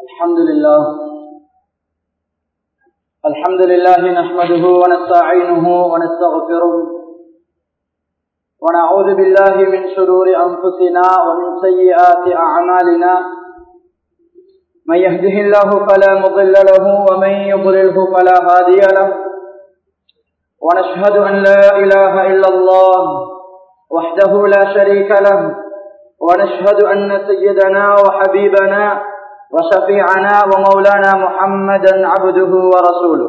الحمد لله الحمد لله نحمده ونستعينه ونستغفره ونعوذ بالله من شرور أنفسنا ومن سيئات أعمالنا من يهده الله فلا مضل له ومن يضلله فلا هادي له ونشهد أن لا إله إلا الله وحده لا شريك له ونشهد أن سيدنا وحبيبنا وشفيعنا ومولانا محمدا عبده ورسوله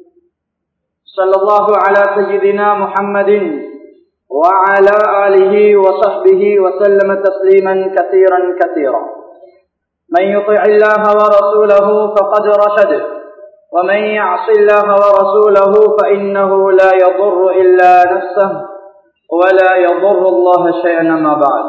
صلى الله على سيدنا محمد وعلى آله وصحبه وسلم تسليما كثيرا كثيرا من يطع الله ورسوله فقد رشد ومن يعص الله ورسوله فإنه لا يضر إلا نفسه ولا يضر الله شيئا ما بعد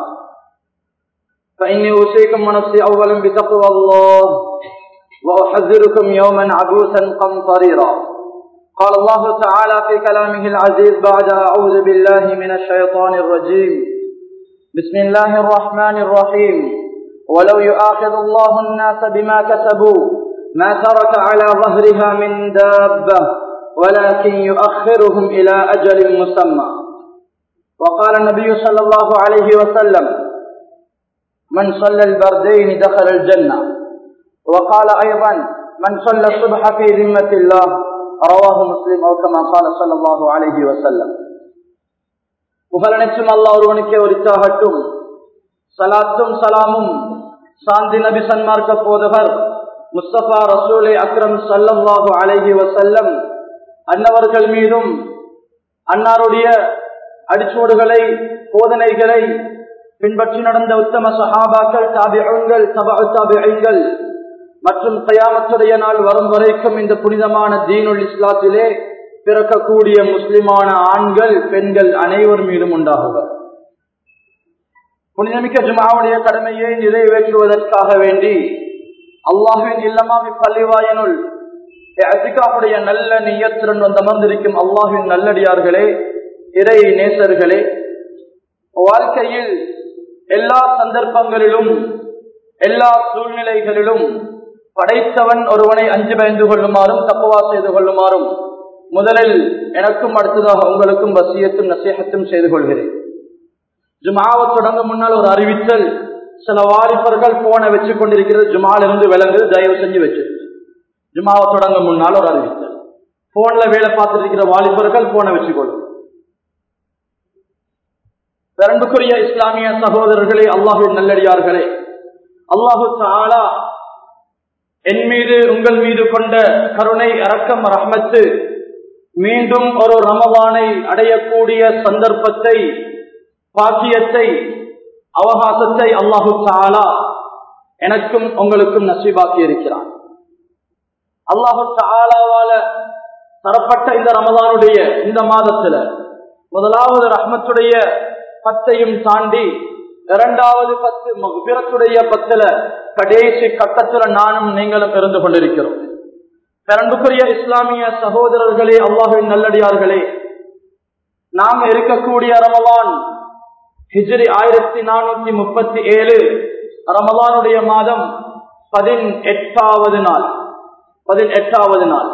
فإني أوصيكم ونفسي أولا بتقوى الله وأحذركم يوما عبوسا قمطريرا قال الله تعالى في كلامه العزيز بعد أعوذ بالله من الشيطان الرجيم بسم الله الرحمن الرحيم ولو يؤاخذ الله الناس بما كسبوا ما ترك على ظهرها من دابة ولكن يؤخرهم إلى أجل مسمى وقال النبي صلى الله عليه وسلم من صلى البردين دخل الجنة وقال أيضا من صلى الصبح في ذمة الله رواه مسلم أو كما قال صلى الله عليه وسلم புகழனைச்சும் அல்லாஹ் ஒருவனுக்கே உரித்தாகட்டும் சலாத்தும் சலாமும் சாந்தி நபி சன்மார்க்க போதவர் முஸ்தபா ரசூலை அக்ரம் சல்லல்லாஹு அலைஹி வசல்லம் அன்னவர்கள் மீதும் அன்னாருடைய அடிச்சோடுகளை போதனைகளை பின்பற்றி நடந்த உத்தம சஹாபாக்கள் தாபிகள் தபா தாபிகள் மற்றும் கயாமத்துடைய நாள் வரும் வரைக்கும் இந்த புனிதமான தீனுல் இஸ்லாத்திலே பிறக்கக்கூடிய முஸ்லிமான ஆண்கள் பெண்கள் அனைவர் மீதும் உண்டாகுவர் புனிதமிக்க ஜுமாவுடைய கடமையை நிறைவேற்றுவதற்காக வேண்டி அல்லாஹின் இல்லமாமி பள்ளிவாயனுள் அதிகாவுடைய நல்ல நீயத்துடன் வந்து அமர்ந்திருக்கும் அல்லாஹின் நல்லடியார்களே இறை நேசர்களே வாழ்க்கையில் எல்லா சந்தர்ப்பங்களிலும் எல்லா சூழ்நிலைகளிலும் படைத்தவன் ஒருவனை அஞ்சு பயந்து கொள்ளுமாறும் தப்புவா செய்து கொள்ளுமாறும் முதலில் எனக்கும் அடுத்ததாக உங்களுக்கும் வசியத்தும் நசீகத்தும் செய்து கொள்கிறேன் ஜுமாவை தொடங்க முன்னால் ஒரு அறிவித்தல் சில வாலிபர்கள் போனை வச்சு கொண்டிருக்கிறது ஜுமாலிருந்து விளங்குது தயவு செஞ்சு வச்சு ஜுமாவை தொடங்க முன்னால் ஒரு அறிவித்தல் போன்ல வேலை பார்த்துட்டு இருக்கிற வாலிபர்கள் போனை வச்சுக்கொள்ளும் பிறன்புக்குரிய இஸ்லாமிய சகோதரர்களே அல்லாஹு நல்லடியார்களே அல்லாஹு தாலா என் மீது உங்கள் மீது கொண்ட கருணை அரக்கம் ரஹ்மத்து மீண்டும் ஒரு ரமவானை அடையக்கூடிய சந்தர்ப்பத்தை பாக்கியத்தை அவகாசத்தை அல்லாஹு தாலா எனக்கும் உங்களுக்கும் நசீபாக்கி இருக்கிறான் அல்லாஹு தாலாவால தரப்பட்ட இந்த ரமதானுடைய இந்த மாதத்துல முதலாவது ரஹ்மத்துடைய பத்தையும் தாண்டி இரண்டாவது பத்து மகுபிரத்துடைய பத்துல கடைசி கட்டத்துல நானும் நீங்களும் இருந்து கொண்டிருக்கிறோம் பிறன்புக்குரிய இஸ்லாமிய சகோதரர்களே அல்லாஹின் நல்லடியார்களே நாம் இருக்கக்கூடிய ரமலான் ஹிஜ்ரி ஆயிரத்தி நானூத்தி முப்பத்தி ஏழு ரமலானுடைய மாதம் பதினெட்டாவது நாள் பதினெட்டாவது நாள்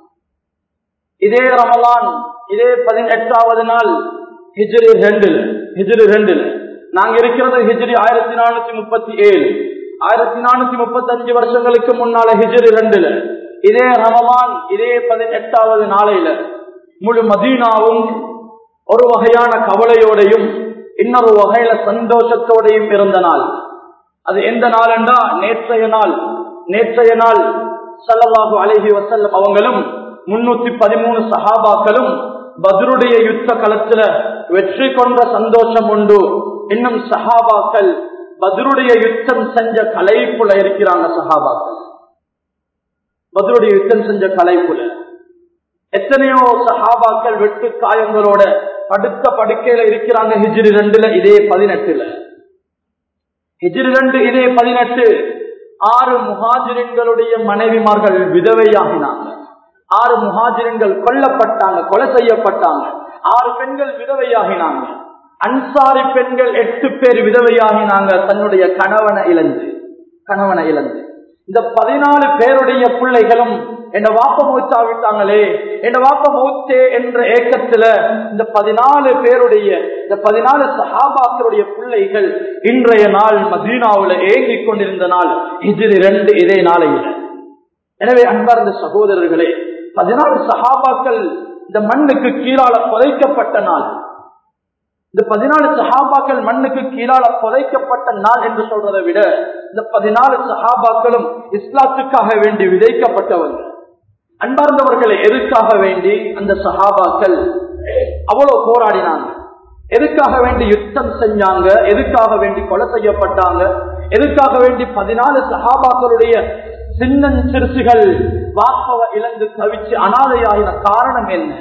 இதே ரமலான் இதே பதினெட்டாவது நாள் ஹிஜ்ரி ரெண்டுல ஹிஜ்ரி ரெண்டுல நாங்க இருக்கிறது ஹிஜ்ரி ஆயிரத்தி நானூத்தி முப்பத்தி ஏழு ஆயிரத்தி நானூத்தி முப்பத்தி அஞ்சு வருஷங்களுக்கு முன்னால ஹிஜ்ரி ரெண்டுல இதே ரமலான் இதே பதினெட்டாவது நாளையில முழு மதீனாவும் ஒரு வகையான கவலையோடையும் இன்னொரு வகையில சந்தோஷத்தோடையும் இருந்த நாள் அது எந்த நாள் என்றா நேற்றைய நாள் நேற்றைய நாள் சல்லல்லாஹு அலஹி வசல்லம் அவங்களும் முன்னூத்தி பதிமூணு சஹாபாக்களும் பத்ருடைய யுத்த களத்துல வெற்றி கொண்ட சந்தோஷம் உண்டு இன்னும் சஹாபாக்கள் பத்ருடைய யுத்தம் செஞ்ச கலைப்புல இருக்கிறாங்க சஹாபாக்கள் பத்ருடைய யுத்தம் செஞ்ச கலைப்புல எத்தனையோ சஹாபாக்கள் வெட்டு காயங்களோட படுத்த படுக்கையில இருக்கிறாங்க ஹிஜ்ரி ரெண்டுல இதே பதினெட்டுல ஹிஜ்ரி ரெண்டு இதே பதினெட்டு ஆறு முஹாஜிரங்களுடைய மனைவிமார்கள் விதவையாகினாங்க ஆறு முஹாஜிரங்கள் கொல்லப்பட்டாங்க கொலை செய்யப்பட்டாங்க ஆறு பெண்கள் விதவையாகினாங்க அன்சாரி பெண்கள் எட்டு பேர் விதவையாகினாங்க தன்னுடைய கணவனை இழந்து கணவனை இழந்து இந்த பதினாலு பேருடைய பிள்ளைகளும் என்ன வாப்ப மூச்சாவிட்டாங்களே என்ன வாப்ப மூத்தே என்ற ஏக்கத்துல இந்த பதினாலு பேருடைய இந்த பதினாலு சஹாபாக்களுடைய பிள்ளைகள் இன்றைய நாள் மதீனாவுல ஏங்கிக் கொண்டிருந்த நாள் ஹிஜ்ரி ரெண்டு இதே நாளையில் எனவே அன்பார்ந்த சகோதரர்களே பதினாலு சஹாபாக்கள் இந்த மண்ணுக்கு கீழால புதைக்கப்பட்ட நாள் இந்த பதினாலு சஹாபாக்கள் மண்ணுக்கு கீழால புதைக்கப்பட்ட நாள் என்று சொல்றதை விட இந்த பதினாலு சஹாபாக்களும் இஸ்லாத்துக்காக வேண்டி விதைக்கப்பட்டவர்கள் அன்பார்ந்தவர்களை எதுக்காக வேண்டி அந்த சஹாபாக்கள் அவ்வளவு போராடினாங்க எதுக்காக வேண்டி யுத்தம் செஞ்சாங்க எதுக்காக வேண்டி கொலை செய்யப்பட்டாங்க எதுக்காக வேண்டி பதினாலு சஹாபாக்களுடைய சின்ன சிறுசுகள் வாப்பவ இழந்து தவிச்சு அனாதையாகின காரணம் என்ன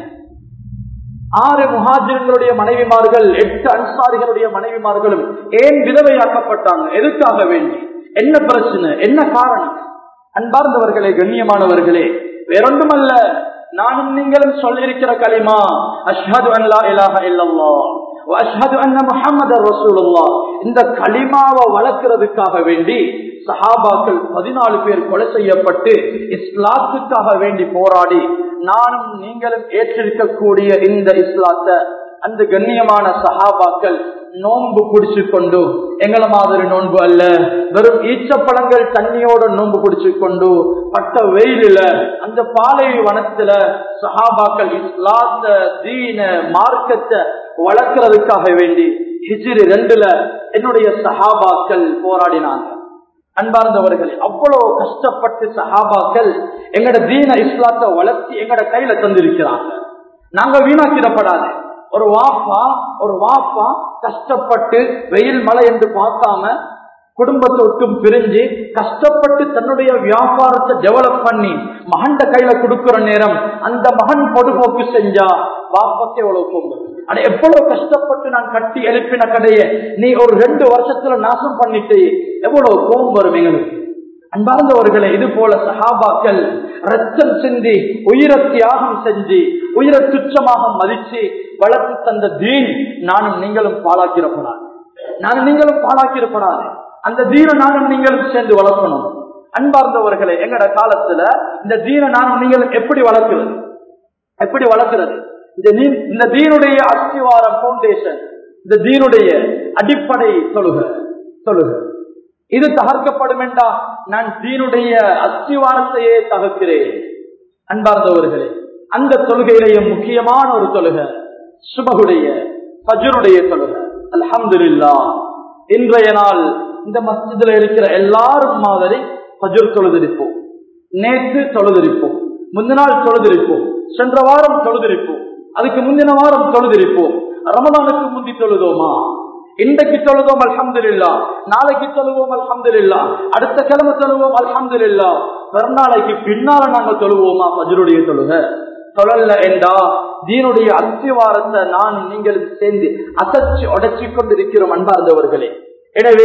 ஆறு முஹாஜிர்களுடைய மனைவிமார்கள் எட்டு அன்சாரிகளுடைய மனைவிமார்களும் ஏன் விதவையாக்கப்பட்டாங்க எதுக்காக வேண்டி என்ன பிரச்சனை என்ன காரணம் அன்பார்ந்தவர்களே கண்ணியமானவர்களே வேறொன்றுமல்ல நானும் நீங்களும் சொல்லியிருக்கிற களிமா அஷ்ஹது அல்லா இலாஹ இல்லல்லா அஷ்ஹது அன்ன முஹம்மது ரசூலுல்லா இந்த களிமாவை வளர்க்கிறதுக்காக வேண்டி சஹாபாக்கள் பதினாலு பேர் கொலை செய்யப்பட்டு இஸ்லாத்துக்காக வேண்டி போராடி நானும் நீங்களும் ஏற்றிருக்கக்கூடிய இந்த இஸ்லாத்தை அந்த கண்ணியமான சஹாபாக்கள் நோன்பு பிடிச்சு கொண்டு எங்கள மாதிரி நோன்பு அல்ல வெறும் ஈச்சப்பழங்கள் தண்ணியோட நோன்பு பிடிச்சு கொண்டு பட்ட வெயிலில அந்த பாலை வனத்துல சஹாபாக்கள் இஸ்லாத்த தீன மார்க்கத்தை வளர்க்கறதுக்காக வேண்டி ஹிஜிரி ரெண்டுல என்னுடைய சஹாபாக்கள் போராடினாங்க அன்பார்ந்தவர்களே அவ்வளவு கஷ்டப்பட்டு சஹாபாக்கள் எங்கட தீன இஸ்லாத்தை வளர்த்தி எங்கட கையில தந்திருக்கிறாங்க நாங்க வீணாக்கிடப்படாது ஒரு வாப்பா ஒரு வாப்பா கஷ்டப்பட்டு வெயில் மழை என்று பார்க்காம குடும்பத்தை விட்டும் பிரிஞ்சு கஷ்டப்பட்டு தன்னுடைய வியாபாரத்தை டெவலப் பண்ணி மகண்ட கையில கொடுக்கிற நேரம் அந்த மகன் பொதுபோக்கு செஞ்சா வாப்பாக்கு எவ்வளவு போகும் ஆனா எவ்வளவு கஷ்டப்பட்டு நான் கட்டி எழுப்பின கடையை நீ ஒரு ரெண்டு வருஷத்துல நாசம் பண்ணிட்டே எவ்வளவு கோபம் வரும் எங்களுக்கு அன்பார்ந்தவர்களே இது போல சஹாபாக்கள் ரத்தம் சிந்தி உயிரை தியாகம் செஞ்சு உயிரை துச்சமாக மதிச்சு வளர்த்து தந்த தீன் நானும் நீங்களும் பாழாக்கிடப்படாது நானும் நீங்களும் பாழாக்கிடப்படாது அந்த தீனை நானும் நீங்களும் சேர்ந்து வளர்க்கணும் அன்பார்ந்தவர்களே எங்கட காலத்துல இந்த தீனை நானும் நீங்களும் எப்படி வளர்க்கிறது எப்படி வளர்க்கிறது இந்த நீ- இந்த தீனுடைய அஸ்திவாரம் பவுண்டேஷன் இந்த தீனுடைய அடிப்படை தொழுக தொழுக இது தகர்க்கப்படும் என்றா நான் தீனுடைய அஸ்திவாரத்தையே தகர்க்கிறேன் அன்பார்ந்தவர்களே அந்த தொழுகையிலேயே முக்கியமான ஒரு தொழுகை சுபகுடைய ஃபஜ்ருடைய தொழுகை அல்ஹம்துலில்லா இன்றைய நாள் இந்த மஸ்ஜிதில் இருக்கிற எல்லாரும் மாதிரி ஃபஜ்ர் தொழுதிருப்போம் நேற்று தொழுதிருப்போம் முந்தின நாள் தொழுதிருப்போம் சென்ற வாரம் தொழுதிருப்போம் அதுக்கு முந்தின வாரம் தொழுதிருப்போம் ரமதானுக்கு முந்தி தொழுதோமா இன்றைக்கு தொழுவோம் அல்ஹம்துலில்லா நாளைக்கு தொழுவோம் அல்ஹம்துலில்லா அடுத்த கிழமை தொழுவோம் அல்ஹம்துலில்லா பிறநாளைக்கு பின்னால நாங்க தொழுவோமா ஃபஜ்ருடைய தொழுக தொழல்ல என்றா தீனுடைய அத்திவாரத்தை நான் நீங்களும் சேர்ந்து அசைச்சு உடைச்சு கொண்டிருக்கிறோம் அன்பார்ந்தவர்களே எனவே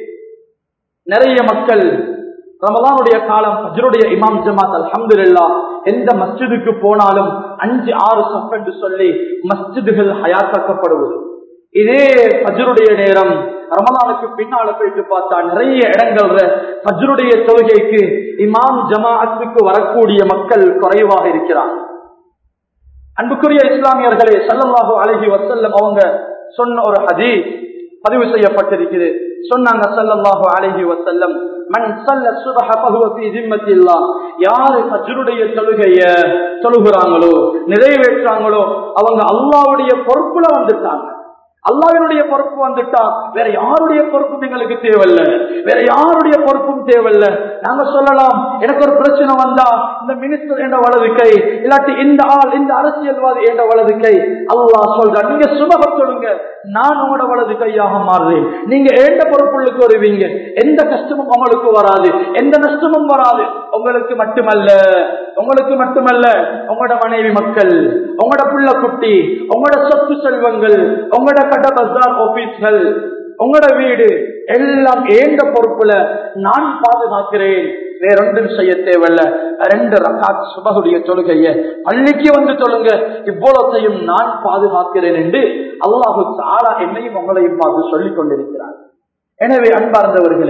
நிறைய மக்கள் ரமலானுடைய காலம் ஃபஜ்ருடைய இமாம் ஜமாத் அல்ஹம்துலில்லா எந்த மஸ்ஜிதுக்கு போனாலும் அஞ்சு ஆறு சப் என்று சொல்லி மஸ்ஜிதுகள் ஹயாத்தாக்கப்படுவது இதே ஃபஜ்ருடைய நேரம் ரமலானுக்கு பின்னால போயிட்டு பார்த்தா நிறைய இடங்கள்ல ஃபஜ்ருடைய தொழுகைக்கு இமாம் ஜமாஅத்துக்கு வரக்கூடிய மக்கள் குறைவாக இருக்கிறார் அன்புக்குரிய இஸ்லாமியர்களே ஸல்லல்லாஹு அலைஹி வஸல்லம் அவங்க சொன்ன ஒரு ஹதீஸ் பதிவு செய்யப்பட்டிருக்குது சொன்னாங்க ஸல்லல்லாஹு அலைஹி வஸல்லம் மன் ஸல்ல சுபஹ ஃபஹுவ ஃபீ திம்மத்தில்லாஹ் யார் ஃபஜ்ருடைய தொழுகைய தொழுகிறாங்களோ நிறைவேற்றாங்களோ அவங்க அல்லாஹ்வுடைய பொறுப்புல வந்துட்டாங்க அல்லாவினுடைய பொறுப்பு வந்துட்டா வேற யாருடைய பொறுப்பும் எங்களுக்கு தேவையில்ல வேற யாருடைய பொறுப்பும் தேவையில்ல நாங்க சொல்லலாம் எனக்கு ஒரு பிரச்சனை வந்தா இந்த மினிஸ்டர் என்ற வலது கை இல்லாட்டி இந்த ஆள் இந்த அரசியல்வாதி என்ற வலது கை அல்லாஹ் சொல்ற நீங்க சுபக சொல்லுங்க நான் உங்களோட வலது கையாக மாறுறேன் நீங்க ஏண்ட பொறுப்புள்ளுக்கு வருவீங்க எந்த கஷ்டமும் உங்களுக்கு வராது எந்த நஷ்டமும் வராது உங்களுக்கு மட்டுமல்ல உங்களுக்கு மட்டுமல்ல உங்களோட மனைவி மக்கள் உங்களோட புள்ள குட்டி உங்களோட சொத்து செல்வங்கள் உங்களோட கடை பஜார் ஆபீஸ்கள் உங்களோட வீடு எல்லாம் ஏண்ட பொறுப்புல நான் பாதுகாக்கிறேன் வேறொன்றும் செய்ய தேவையில்ல ரெண்டு ரக்காத் சுபகுடைய தொழுகைய பள்ளிக்கு வந்து தொழுங்க இவ்வளத்தையும் நான் பாதுகாக்கிறேன் என்று அல்லாஹு தாரா என்னையும் உங்களையும் பார்த்து சொல்லிக் கொண்டிருக்கிறார் எனவே அன்பார்ந்தவர்களே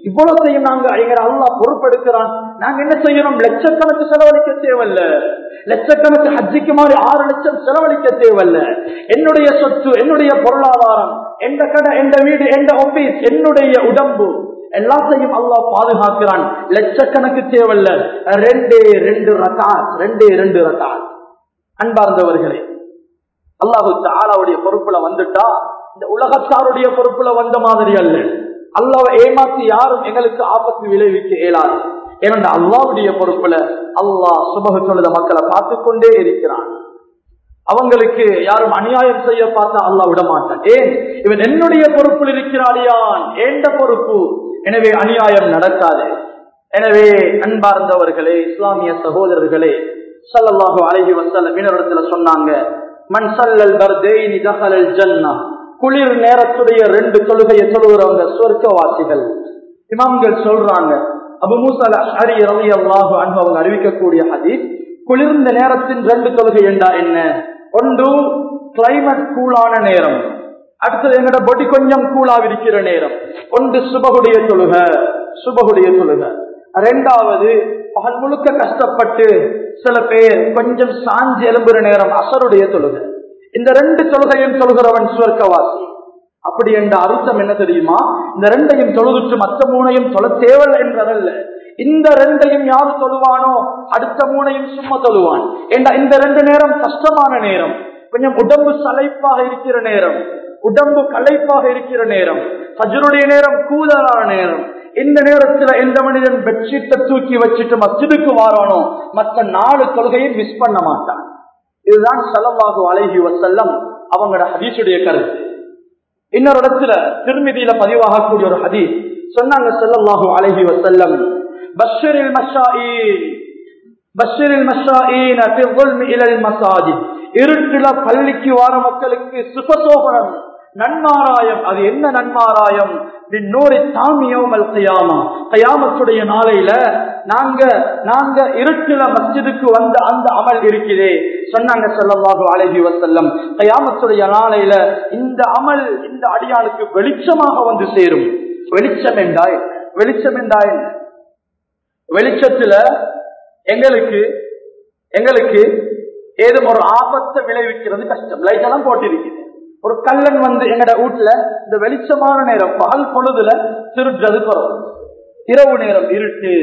இவ்வளவுத்தையும் நாங்க எங்க அல்லா பொறுப்பெடுக்கிறான் நாங்க என்ன செய்யணும் லட்சக்கணக்கு செலவழிக்க தேவையில்ல லட்சக்கணக்கு ஹஜ்ஜிக்கு மாதிரி ஆறு லட்சம் செலவழிக்க தேவையில்ல என்னுடைய சொத்து என்னுடைய பொருளாதாரம் எந்த கடை எந்த வீடு எந்த ஆபீஸ் என்னுடைய உடம்பு எல்லாத்தையும் அல்லாஹ் பாதுகாக்கிறான் லட்சக்கணக்கு தேவையில்ல ரெண்டே ரெண்டு ரகாத் ரெண்டே ரெண்டு ரகாத் அன்பார்ந்தவர்களே அல்லாஹு தாலாவுடைய பொறுப்புல வந்துட்டா இந்த உலகத்தாருடைய பொறுப்புல வந்த மாதிரி அல்ல அல்லாவை ஏமாத்தி யாரும் எங்களுக்கு ஆபத்து விளைவிக்க இயலாது ஏனென்ற அல்லாவுடைய பொறுப்புல அல்லாஹ் சுபக சொல்லுத மக்களை பார்த்து கொண்டே இருக்கிறான் அவங்களுக்கு யாரும் அநியாயம் செய்ய பார்த்தா அல்லாஹ் விட மாட்டான் ஏன் இவன் என்னுடைய பொறுப்பில் இருக்கிறாளியான் ஏண்ட பொறுப்பு எனவே அநியாயம் நடக்காது எனவே அன்பார்ந்தவர்களே இஸ்லாமிய சகோதரர்களே சல்லல்லாஹு அலைஹி வஸல்லம் மீனவரத்துல சொன்னாங்க மன் சல்லல் பர்தைனி தஹலல் ஜன்னா குளிர் நேரத்துடைய ரெண்டு தொழுகையை தொழுகிறவங்க சொர்க்கவாசிகள் இமாம்கள் சொல்றாங்க அபு மூசல் அஷரி ரவி அல்லாஹு அன்பு அவங்க அறிவிக்கக்கூடிய ஹதீஸ் குளிர்ந்த நேரத்தின் ரெண்டு தொழுகை என்றா என்ன ஒன்று கிளைமேட் கூலான நேரம் அடுத்தது எங்கட பொடி கொஞ்சம் கூலாக இருக்கிற நேரம் ஒன்று சுபகுடைய தொழுக சுபகுடைய தொழுக ரெண்டாவது பகல் முழுக்க கஷ்டப்பட்டு சில பேர் கொஞ்சம் சாஞ்சி எழும்புற நேரம் அசருடைய தொழுக இந்த ரெண்டு தொழுகையும் தொழுகிறவன் சுவர்க்கவாசி அப்படி என்ற அர்த்தம் என்ன தெரியுமா இந்த ரெண்டையும் தொழுதுட்டு மற்ற மூணையும் தொழ தேவல் என்றதல்ல இந்த ரெண்டையும் யாரு தொழுவானோ அடுத்த மூணையும் சும்மா தொழுவான் ஏண்டா இந்த ரெண்டு நேரம் கஷ்டமான நேரம் கொஞ்சம் உடம்பு சலைப்பாக இருக்கிற நேரம் உடம்பு களைப்பாக இருக்கிற நேரம் ஹஜருடைய நேரம் கூதலான நேரம் இந்த நேரத்துல எந்த மனிதன் பெட்ஷீட்டை தூக்கி வச்சுட்டு மஸ்ஜிதுக்கு வாரானோ மற்ற நாலு தொழுகையும் மிஸ் பண்ண மாட்டான் இதுதான் சலவாகு அழகி வசல்லம் அவங்களோட ஹதீஸுடைய கருத்து இன்னொரு இடத்துல திருமதியில பதிவாகக்கூடிய ஒரு ஹதீஸ் சொன்னாங்க செல்லல்லாஹு அழகி வசல்லம் பஷரில் மஷாயின் பஷரில் மஷாயின் இலல் மசாஜித் இருட்டுல பள்ளிக்கு வார மக்களுக்கு சுபசோபனம் நன்மாராயம் அது என்ன நன்மாராயம் நூறை தாமியோமல் கையாமா கையாமத்துடைய நாளையில நாங்க நாங்க இருட்டுல மஸ்ஜிதுக்கு வந்த அந்த அமல் இருக்குதே சொன்னாங்க செல்லவாக அழகி வசல்லம் கையாமத்துடைய நாளையில இந்த அமல் இந்த அடியாளுக்கு வெளிச்சமாக வந்து சேரும் வெளிச்சம் என்றாய் வெளிச்சம் என்றாய் வெளிச்சத்துல எங்களுக்கு எங்களுக்கு ஏதும் ஒரு ஆபத்தை விளைவிக்கிறது கஷ்டம் லைட் எல்லாம் போட்டிருக்குது ஒரு கல்லன் வந்து எங்கட வீட்டுல இந்த வெளிச்சமான நேரம் பகல் பொழுதுல திருடுறது குறவு இரவு நேரம் இருட்டு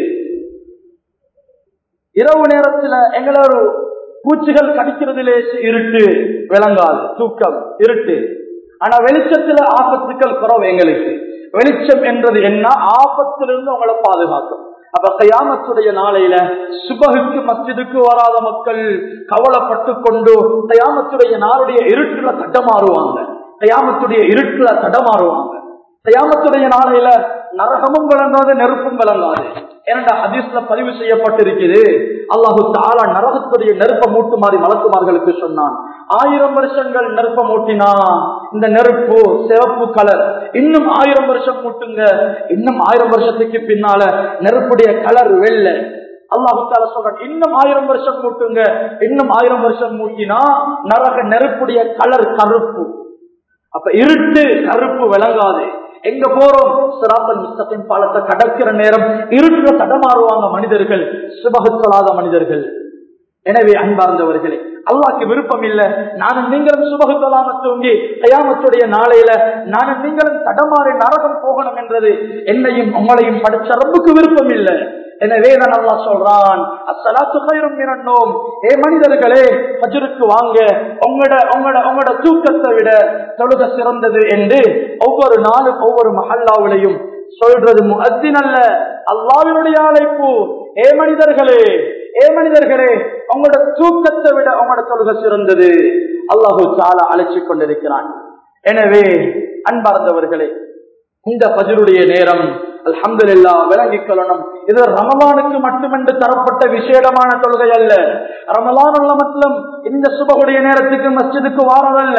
இரவு நேரத்துல எங்களை ஒரு பூச்சிகள் கடிக்கிறதுலே இருட்டு விளங்காது தூக்கம் இருட்டு ஆனா வெளிச்சத்துல ஆபத்துக்கள் குறவு எங்களுக்கு வெளிச்சம் என்றது என்ன ஆபத்திலிருந்து உங்களை பாதுகாக்கும் அப்ப கயாமத்துடைய நாளையில சுபகுக்கு மஸ்ஜிதுக்கு வராத மக்கள் கவலைப்பட்டு கொண்டு கயாமத்துடைய நாளுடைய இருட்டுல தடமாறுவாங்க கயாமத்துடைய இருட்டுல தடமாறுவாங்க கயாமத்துடைய நாளையில நரகமும் விளங்காது நெருப்பும் விளங்காது ஏனண்டா ஹதீஸ்ல பதிவு செய்யப்பட்டிருக்குது அல்லாஹு தாலா நரகத்துடைய நெருப்ப மூட்டுமாறி மலக்குமார்களுக்கு சொன்னான் ஆயிரம் வருஷங்கள் நெருப்ப மூட்டினா இந்த நெருப்பு சிவப்பு கலர் இன்னும் ஆயிரம் வருஷம் மூட்டுங்க இன்னும் ஆயிரம் வருஷத்துக்கு பின்னால நெருப்புடைய கலர் வெள்ளை அல்லாஹு தாலா சொல்றான் இன்னும் ஆயிரம் வருஷம் மூட்டுங்க இன்னும் ஆயிரம் வருஷம் மூட்டினா நரக நெருப்புடைய கலர் கருப்பு அப்ப இருட்டு கருப்பு விளங்காது எங்க போறோம் சிராத்தல் முஸ்தகின் பாலத்தை கடக்கிற நேரம் இருட்டுல தடமாறுவாங்க மனிதர்கள் சுபகத்தொழாத மனிதர்கள் எனவே அன்பார்ந்தவர்களே அல்லாக்கு விருப்பம் இல்ல நானும் நீங்களும் சுபகத்தொழாம தூங்கி கயாமத்துடைய நாளையில நானும் நீங்களும் தடமாறி நரகம் போகணும் என்றது என்னையும் உங்களையும் படிச்ச ரப்புக்கு விருப்பம் இல்லை எனவே தான் அல்லா சொல்றான் அசலாத்து கயிறும் மிரண்டோம் ஏ மனிதர்களே ஹஜருக்கு வாங்க உங்களோட உங்களோட உங்களோட தூக்கத்தை விட தொழுக சிறந்தது என்று ஒவ்வொரு நாளும் ஒவ்வொரு மஹல்லாவிலையும் சொல்றது முஹத்தின் அல்ல அல்லாவினுடைய அழைப்பு ஏ மனிதர்களே ஏ மனிதர்களே உங்களோட தூக்கத்தை விட உங்களோட தொழுக சிறந்தது அல்லாஹு சாலா அழைச்சு கொண்டிருக்கிறான் எனவே அன்பார்ந்தவர்களே இந்த பஜருடைய நேரம் அல்ஹம்துல்லா விளங்கிக் கொள்ளணும் இது ரமலானுக்கு மட்டுமென்று தரப்பட்ட விசேடமான தொழுகை அல்ல ரமலான் உள்ள மட்டும் இந்த சுபகுடைய நேரத்துக்கு மஸ்ஜிதுக்கு வாரதல்ல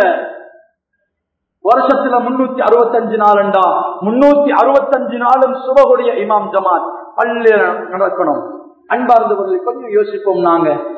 வருஷத்துல முன்னூத்தி அறுபத்தஞ்சு நாளுண்டா முன்னூத்தி அறுபத்தஞ்சு நாளும் சுபகுடைய இமாம் ஜமாத் பள்ளி நடக்கணும் அன்பார்ந்தவர்களை கொஞ்சம் யோசிப்போம் நாங்க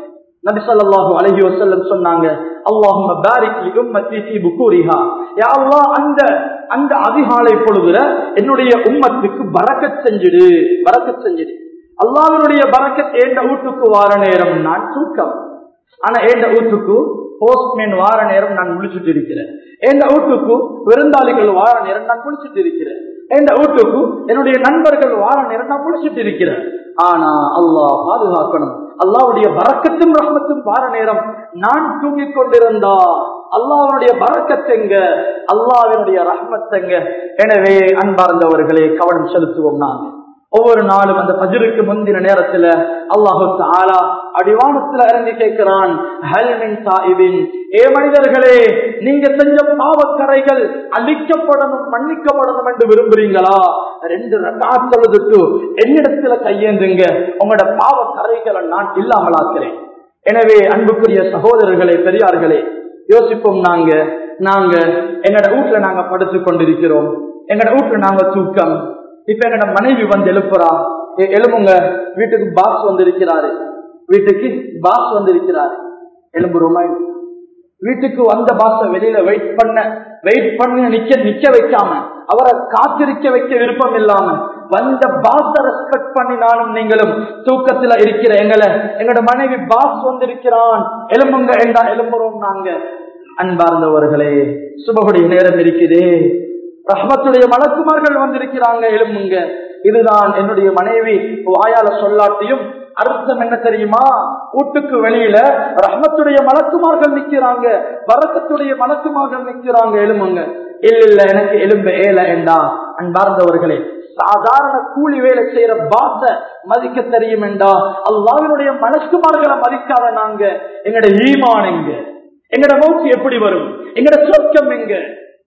நபி ஸல்லல்லாஹு அலைஹி வஸல்லம் சொன்னாங்க அல்லாஹும்ம பாரிக் லி உம்மத்தி ஃபீ புகூரிஹா யா அல்லாஹ் அந்த அந்த அதிகாலை பொழுதுல என்னுடைய உம்மத்துக்கு பரக்கத் செஞ்சிடு பரக்கத் செஞ்சிடு அல்லாஹ்வுடைய பரக்கத் ஏண்ட வீட்டுக்கு வார நேரம் நான் தூக்கம் ஆனா ஏண்ட வீட்டுக்கு போஸ்ட்மேன் வார நேரம் நான் முழிச்சுட்டு இருக்கிறேன் எந்த வீட்டுக்கு விருந்தாளிகள் வார நேரம் நான் குளிச்சுட்டு இருக்கிறேன் எந்த வீட்டுக்கு என்னுடைய நண்பர்கள் வார நேரம் நான் குளிச்சுட்டு இருக்கிறேன் ஆனா அல்லாஹ் பாதுகாக்கணும் அல்லாவுடைய பறக்கத்தும் ரஹ்மத்தும் வார நேரம் நான் தூங்கிக் கொண்டிருந்தா அல்லாஹ்வுடைய பறக்கத்தெங்க அல்லாஹ்வினுடைய ரஹ்மத்தெங்க எனவே அன்பார்ந்தவர்களே கவனம் செலுத்துவோம் நாங்க ஒவ்வொரு நாளும் அந்த பஜருக்கு முந்தின நேரத்துல அல்லாஹு தாலா அடிவானத்துல இறங்கி கேட்கிறான் ஹல்மின் சாயிபின் ஏ மனிதர்களே நீங்க செஞ்ச பாவக்கரைகள் அழிக்கப்படணும் மன்னிக்கப்படணும் என்று விரும்புறீங்களா ரெண்டு ரக்காத்தொழுதுட்டு என்னிடத்துல கையேந்துங்க உங்களோட பாவக்கரைகளை நான் இல்லாமலாக்குறேன் எனவே அன்புக்குரிய சகோதரர்களே பெரியார்களே யோசிப்போம் நாங்க நாங்க எங்கட வீட்டுல நாங்க படுத்துக் கொண்டிருக்கிறோம் எங்கட வீட்டுல நாங்க தூக்கம் இப்ப எங்கட மனைவி வந்து எழுப்புறா "ஏ, எழுப்புங்க வீட்டுக்கு பாஸ் வந்திருக்கிறாரு வீட்டுக்கு பாஸ் வந்திருக்கிறாரு எழும்புறோமா வீட்டுக்கு வந்த பாஸ வெளியில வெயிட் பண்ண வெயிட் பண்ண நிக்க நிக்க வைக்காம அவரை காத்திருக்க வைக்க விருப்பம் இல்லாம வந்த பாஸ ரெஸ்பெக்ட் பண்ணினாலும் நீங்களும் தூக்கத்துல இருக்கிற எங்களை எங்களோட மனைவி பாஸ் வந்திருக்கிறான் எலும்புங்க என்றா எலும்புறோம் நாங்க அன்பார்ந்தவர்களே சுபகுடைய நேரம் இருக்குதே ரஹ்மத்துடைய மலக்குமார்கள் வந்திருக்கிறாங்க எழும்புங்க இதுதான் என்னுடைய மனைவி வாயால சொல்லாட்டியும் அர்த்தம் என்ன தெரியுமா வீட்டுக்கு வெளியில ரஹ்மத்துடைய மலக்குமார்கள் நிக்கிறாங்க வரக்கத்துடைய மலக்குமார்கள் நிக்கிறாங்க எழும்புங்க இல்ல இல்ல எனக்கு எலும்ப ஏல என்றா அன்பார்ந்தவர்களே சாதாரண கூலி வேலை செய்யற பாச மதிக்க தெரியும் என்றா அல்லாவினுடைய மலக்குமார்களை மதிக்காத நாங்க எங்கட ஈமான் எங்க எங்கட மௌத்து எப்படி வரும் எங்கட சொர்க்கம் எங்க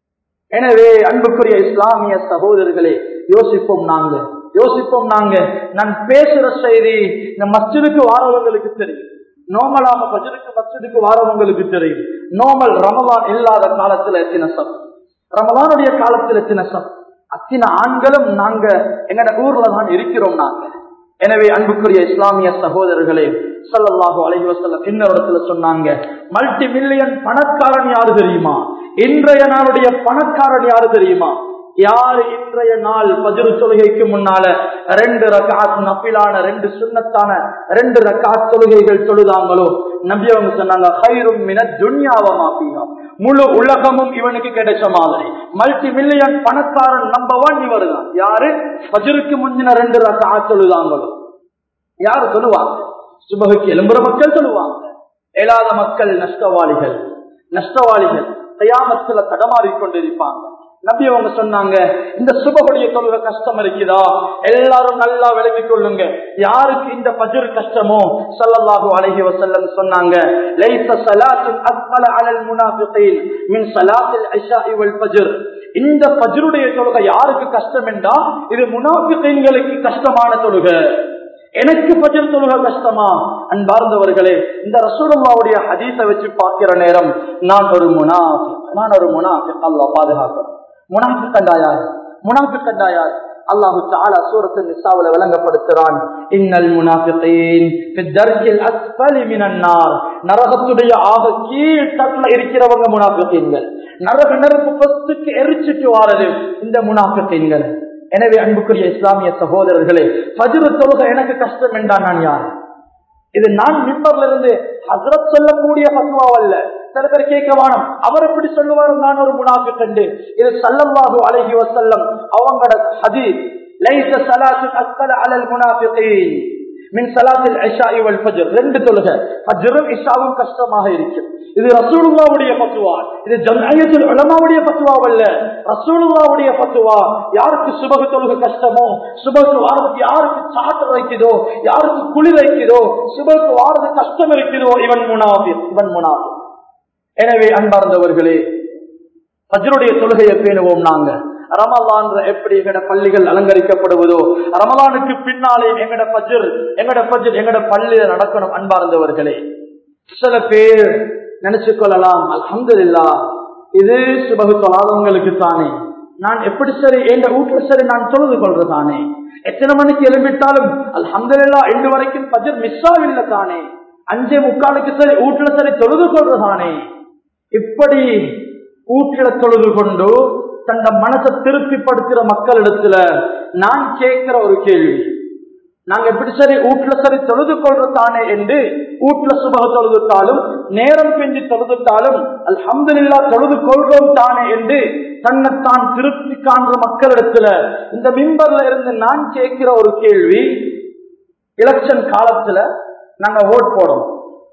எனவே அன்புக்குரிய இஸ்லாமிய சகோதரர்களே யோசிப்போம் நாங்க யோசிப்போம் நாங்க நான் பேசுற செய்தி இந்த மஸ்ஜிதுக்கு வாரவங்களுக்கு தெரியும் நோமலாக பஜருக்கு மஸ்ஜிதுக்கு வாரவங்களுக்கு தெரியும் நோமல் ரமலான் இல்லாத காலத்துல எத்தின சப் ரமலானுடைய காலத்துல எத்தின சப் அத்தனை ஆண்களும் நாங்க எங்கட ஊர்ல தான் இருக்கிறோம் நாங்க எனவே அன்புக்குரிய இஸ்லாமிய சகோதரர்களே ஸல்லல்லாஹு அலைஹி வஸல்லம் இன்னொரு இடத்துல சொன்னாங்க மல்டி மில்லியன் பணக்காரன் யாரு தெரியுமா இன்றைய நாளுடைய பணக்காரன் யாரு தெரியுமா யாரு இன்றைய நாள் பஜ்ரு தொழுகைக்கு முன்னால ரெண்டு ரகாத் நப்பிலான ரெண்டு சுண்ணத்தான ரெண்டு ரகாத் தொழுகைகள் தொழுதாங்களோ நபி அவங்க சொன்னாங்க ஹைரும் மின துன்யாவமா பீகா முழு உலகமும் இவனுக்கு கிடைச்ச மாதிரி மல்டி மில்லியன் பணக்காரன் நம்பர் ஒன் இவர் தான் யாரு பஜ்ருக்கு முந்தின ரெண்டு ரகாத் தொழுதாங்களோ யாரு சொல்லுவாங்க சுபகுக்கு எலும்புற மக்கள் சொல்லுவாங்க எழாத மக்கள் நஷ்டவாளிகள் நஷ்டவாளிகள் தயாமத்துல தடமாறி கொண்டிருப்பாங்க நபி அவங்க சொன்னாங்க இந்த சுபகுடைய தொழுகை கஷ்டம் இருக்குதா எல்லாரும் நல்லா விளங்கிக் கொள்ளுங்க யாருக்கு இந்த பஜர் கஷ்டமோ ஸல்லல்லாஹு அலைஹி வஸல்லம் சொன்னாங்க லைஸ ஸலாத்துன் அஸ்மல அலல் முனாஃபிகீன் மின் ஸலாத்தில் இஷாஇ வல் ஃபஜ்ர் இந்த ஃபஜ்ருடைய தொழுகை யாருக்கு கஷ்டம் என்றா இது முனாஃபிகீன்களுக்கு கஷ்டமான தொழுகை எனக்கு பஜர் தொழுக கஷ்டமா அன்பார்ந்தவர்களே இந்த ரசூலுல்லாவுடைய ஹதீஸை வச்சு பார்க்கிற நேரம் நான் ஒரு முனாஃபி நான் ஒரு முனாஃபி அல்லாஹ் பாதுகாக்கணும் முனாஃபி கண்டாயார் முனாஃபி கண்டாயார் அல்லாஹு தஆலா சூரத்து நிசாவுல விளங்கப்படுத்துறான் இன்னல் முனாஃபிகீன் ஃபி தர்கில் அஸ்ஃபலி மினன் நார் நரகத்துடைய ஆக கீழ் தட்டுல இருக்கிறவங்க முனாஃபிகீன்கள் நரக நெருப்பு பஸ்துக்கு எரிச்சிட்டு வாரது இந்த முனாஃபிகீன்கள் எனவே அன்புக்குரிய இஸ்லாமிய சகோதரர்களே பஜ்ரு தொழுகை எனக்கு கஷ்டம் என்றான் நான் யார் இது நான் மிம்பர்ல இருந்து ஹசரத் சொல்லக்கூடிய பத்வாவல்ல சில பேர் கேட்க வேணும் அவர் எப்படி சொல்லுவார் நான் ஒரு முனாஃபி கண்டு இது சல்லல்லாஹு அலைஹி வஸல்லம் அவங்களோட ஹதீஸ் லைஸ ஸலாத்து அஸ்கல அலல் முனாஃபிகீன் மின் ஸலாத்தில் இஷாஇ வல் ஃபஜ்ர் ரெண்டு தொழுகை ஃபஜ்ரும் இஷாவும் கஷ்டமாக இருக்கும் இது ரசூலுல்லாவுடைய பத்துவா இது ஜம்ஐயத்துல் உலமாவுடைய பத்துவாவல்ல ரசூலுல்லாவுடைய பத்துவா யாருக்கு சுபகு தொழுகை கஷ்டமோ சுபகு வாரதுக்கு யாருக்கு சாட்டு வைக்குதோ யாருக்கு குளிர் வைக்குதோ சுபகு வாரது கஷ்டம் இருக்குதோ இவன் முனாஃபி இவன் முனாஃபி எனவே அன்பார்ந்தவர்களே ஃபஜ்ருடைய தொழுகையை பேணுவோம் நாங்க ரமலான் எப்படி எங்கட பள்ளிகள் அலங்கரிக்கப்படுவதோ ரமலானுக்கு பின்னாலே எங்கட பஜ்ர் எங்கட பஜ்ர் எங்கட பள்ளியில நடக்கணும் அன்பார்ந்தவர்களே சில பேர் நினைச்சு கொள்ளலாம் அல்ஹம்துலில்லா இது சுபகு தொழாதவங்களுக்கு தானே நான் எப்படி சரி எந்த வீட்டுல சரி நான் தொழுது கொள்றதானே எத்தனை மணிக்கு எழும்பிட்டாலும் அல்ஹம்துலில்லா இன்று வரைக்கும் பஜர் மிஸ் ஆகவில்லை தானே அஞ்சே முக்காலுக்கு சரி வீட்டுல சரி தொழுது கொள்றதானே இப்படி வீட்டுல தொழுது கொண்டு தந்த மனசை திருப்திப்படுத்துற மக்களிடத்துல நான் கேட்கிற ஒரு கேள்வி நாங்க எப்படி சரி வீட்டுல சரி தொழுது கொள்றதானே என்று வீட்டுல சுபக தொழுதுட்டாலும் நேரம் பிஞ்சி தொழுதுட்டாலும் அல்ஹம்துலில்லா தொழுது கொள்றோம் தானே என்று தன்னைத்தான் திருப்தி காண்ற மக்களிடத்துல இந்த மிம்பர்ல இருந்து நான் கேட்கிற ஒரு கேள்வி எலெக்ஷன் காலத்துல நாங்க ஓட் போடணும்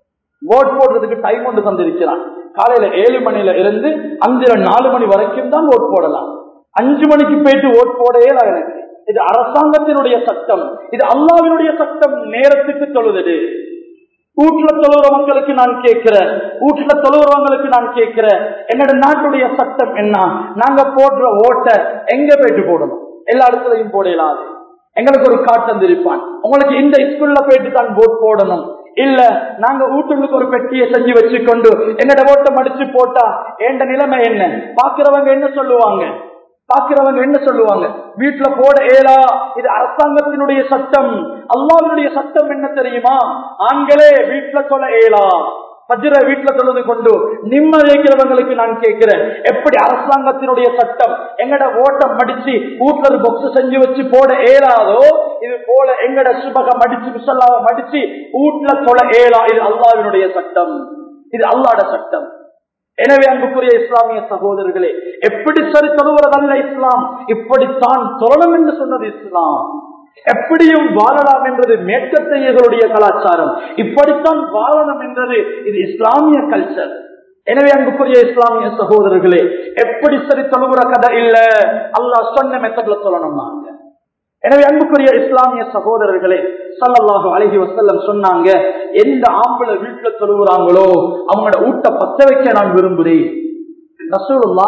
ஓட் போடுறதுக்கு டைம் ஒன்று தந்திருக்கிறான் காலையில ஏழு மணில இருந்து அஞ்சுல நாலு மணி வரைக்கும் தான் ஓட் போடலாம் அஞ்சு மணிக்கு போயிட்டு ஓட் போடவே எனக்கு இது அரசாங்கத்தினுடைய சட்டம் இது அல்லாவினுடைய சட்டம் நேரத்துக்கு தொழுது வீட்டுல தொழுகிற மக்களுக்கு நான் கேட்கிறேன் வீட்டுல தொழுகிறவங்களுக்கு நான் கேட்கிறேன் என்னோட நாட்டுடைய சட்டம் என்ன நாங்க போடுற ஓட்டை எங்க போயிட்டு போடணும் எல்லா இடத்துலயும் போடலாது எங்களுக்கு ஒரு காட்டம் தெரிப்பான் உங்களுக்கு இந்த ஸ்கூல்ல போயிட்டு தான் போட் போடணும் இல்ல நாங்க வீட்டுக்கு ஒரு பெட்டியை செஞ்சு வச்சுக்கொண்டு என்னோட ஓட்டை மடிச்சு போட்டா என்ற நிலைமை என்ன பாக்குறவங்க என்ன சொல்லுவாங்க பாக்குறவங்க என்ன சொல்லுவாங்க வீட்டுல போட ஏலா இது அரசாங்கத்தினுடைய சட்டம் அல்லாவினுடைய சட்டம் என்ன தெரியுமா ஆண்களே வீட்டுல சொல்ல ஏலா பஜ்ர வீட்டுல தொழுது கொண்டு நிம்மதி வைக்கிறவங்களுக்கு நான் கேட்கிறேன் எப்படி அரசாங்கத்தினுடைய சட்டம் எங்கட ஓட்டம் மடிச்சு வீட்டுல ஒரு பொக்ஸ் செஞ்சு வச்சு போட ஏலாதோ இது போல எங்கட சுபக மடிச்சு முசல்லாவை மடிச்சு வீட்டுல தொழ ஏலா இது அல்லாவினுடைய சட்டம் இது அல்லாட சட்டம் எனவே அன்புக்குரிய இஸ்லாமிய சகோதரர்களே எப்படி சரி தொழுவதல்ல இஸ்லாம் இப்படித்தான் தொழணும் என்று சொன்னது இஸ்லாம் எப்படியும் வாழலாம் என்றது மேற்கத்தையர்களுடைய கலாச்சாரம் இப்படித்தான் வாழணும் என்றது இது இஸ்லாமிய கல்ச்சர் எனவே அன்புக்குரிய இஸ்லாமிய சகோதரர்களே எப்படி சரி தொழுகிற கதை இல்ல அல்லாஹ் சொன்ன மெத்தட்ல சொல்லணும் நாங்க எனவே அன்புக்குரிய இஸ்லாமிய சகோதரர்களே சல்லல்லாஹு அழகி வசல்லம் சொன்னாங்க எந்த ஆம்பளை வீட்டுல தொழுகிறாங்களோ அவங்களோட ஊட்ட பத்த வைக்க நான் விரும்புகிறேன் ரசூலுல்லா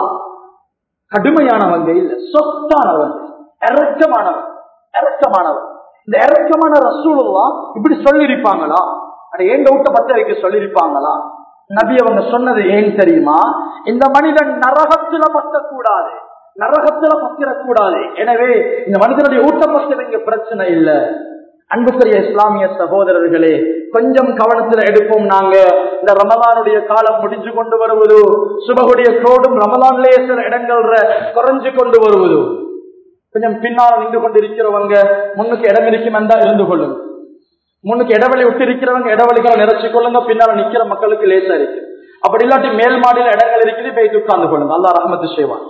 கடுமையானவங்க இல்ல சொத்தானவங்க இறக்கமானவன் இறக்கமானவன் இந்த இறக்கமான ரசூலுல்லா இப்படி சொல்லிருப்பாங்களா அட ஏன் ஊட்ட பத்த வைக்க சொல்லிருப்பாங்களா நபி அவங்க சொன்னது ஏன் தெரியுமா இந்த மனிதன் நரகத்துல பத்தக்கூடாது நரகத்துல பத்திரக்கூடாது எனவே இந்த மனிதனுடைய ஊட்டப்பட்டது இங்க பிரச்சனை இல்ல அன்புக்குரிய இஸ்லாமிய சகோதரர்களே கொஞ்சம் கவனத்துல எடுப்போம் நாங்க இந்த ரமலானுடைய காலம் முடிஞ்சு கொண்டு வருவது சுபகுடைய கோடும் ரமலான்லேயே சில இடங்கள்ல குறைஞ்சு கொண்டு வருவது கொஞ்சம் பின்னால் நின்று கொண்டு இருக்கிறவங்க முன்னுக்கு இடம் இருக்கும் என்றா இருந்து கொள்ளுங்க முன்னுக்கு இடவெளி விட்டு இருக்கிறவங்க இடவெளிகளை நிறைச்சு கொள்ளுங்க பின்னால நிக்கிற மக்களுக்கு லேசா இருக்கு அப்படி இல்லாட்டி மேல் மாடியில இடங்கள் இருக்குது போய் உட்கார்ந்து கொள்ளுங்க அல்லா ரஹமத்து செய்வான்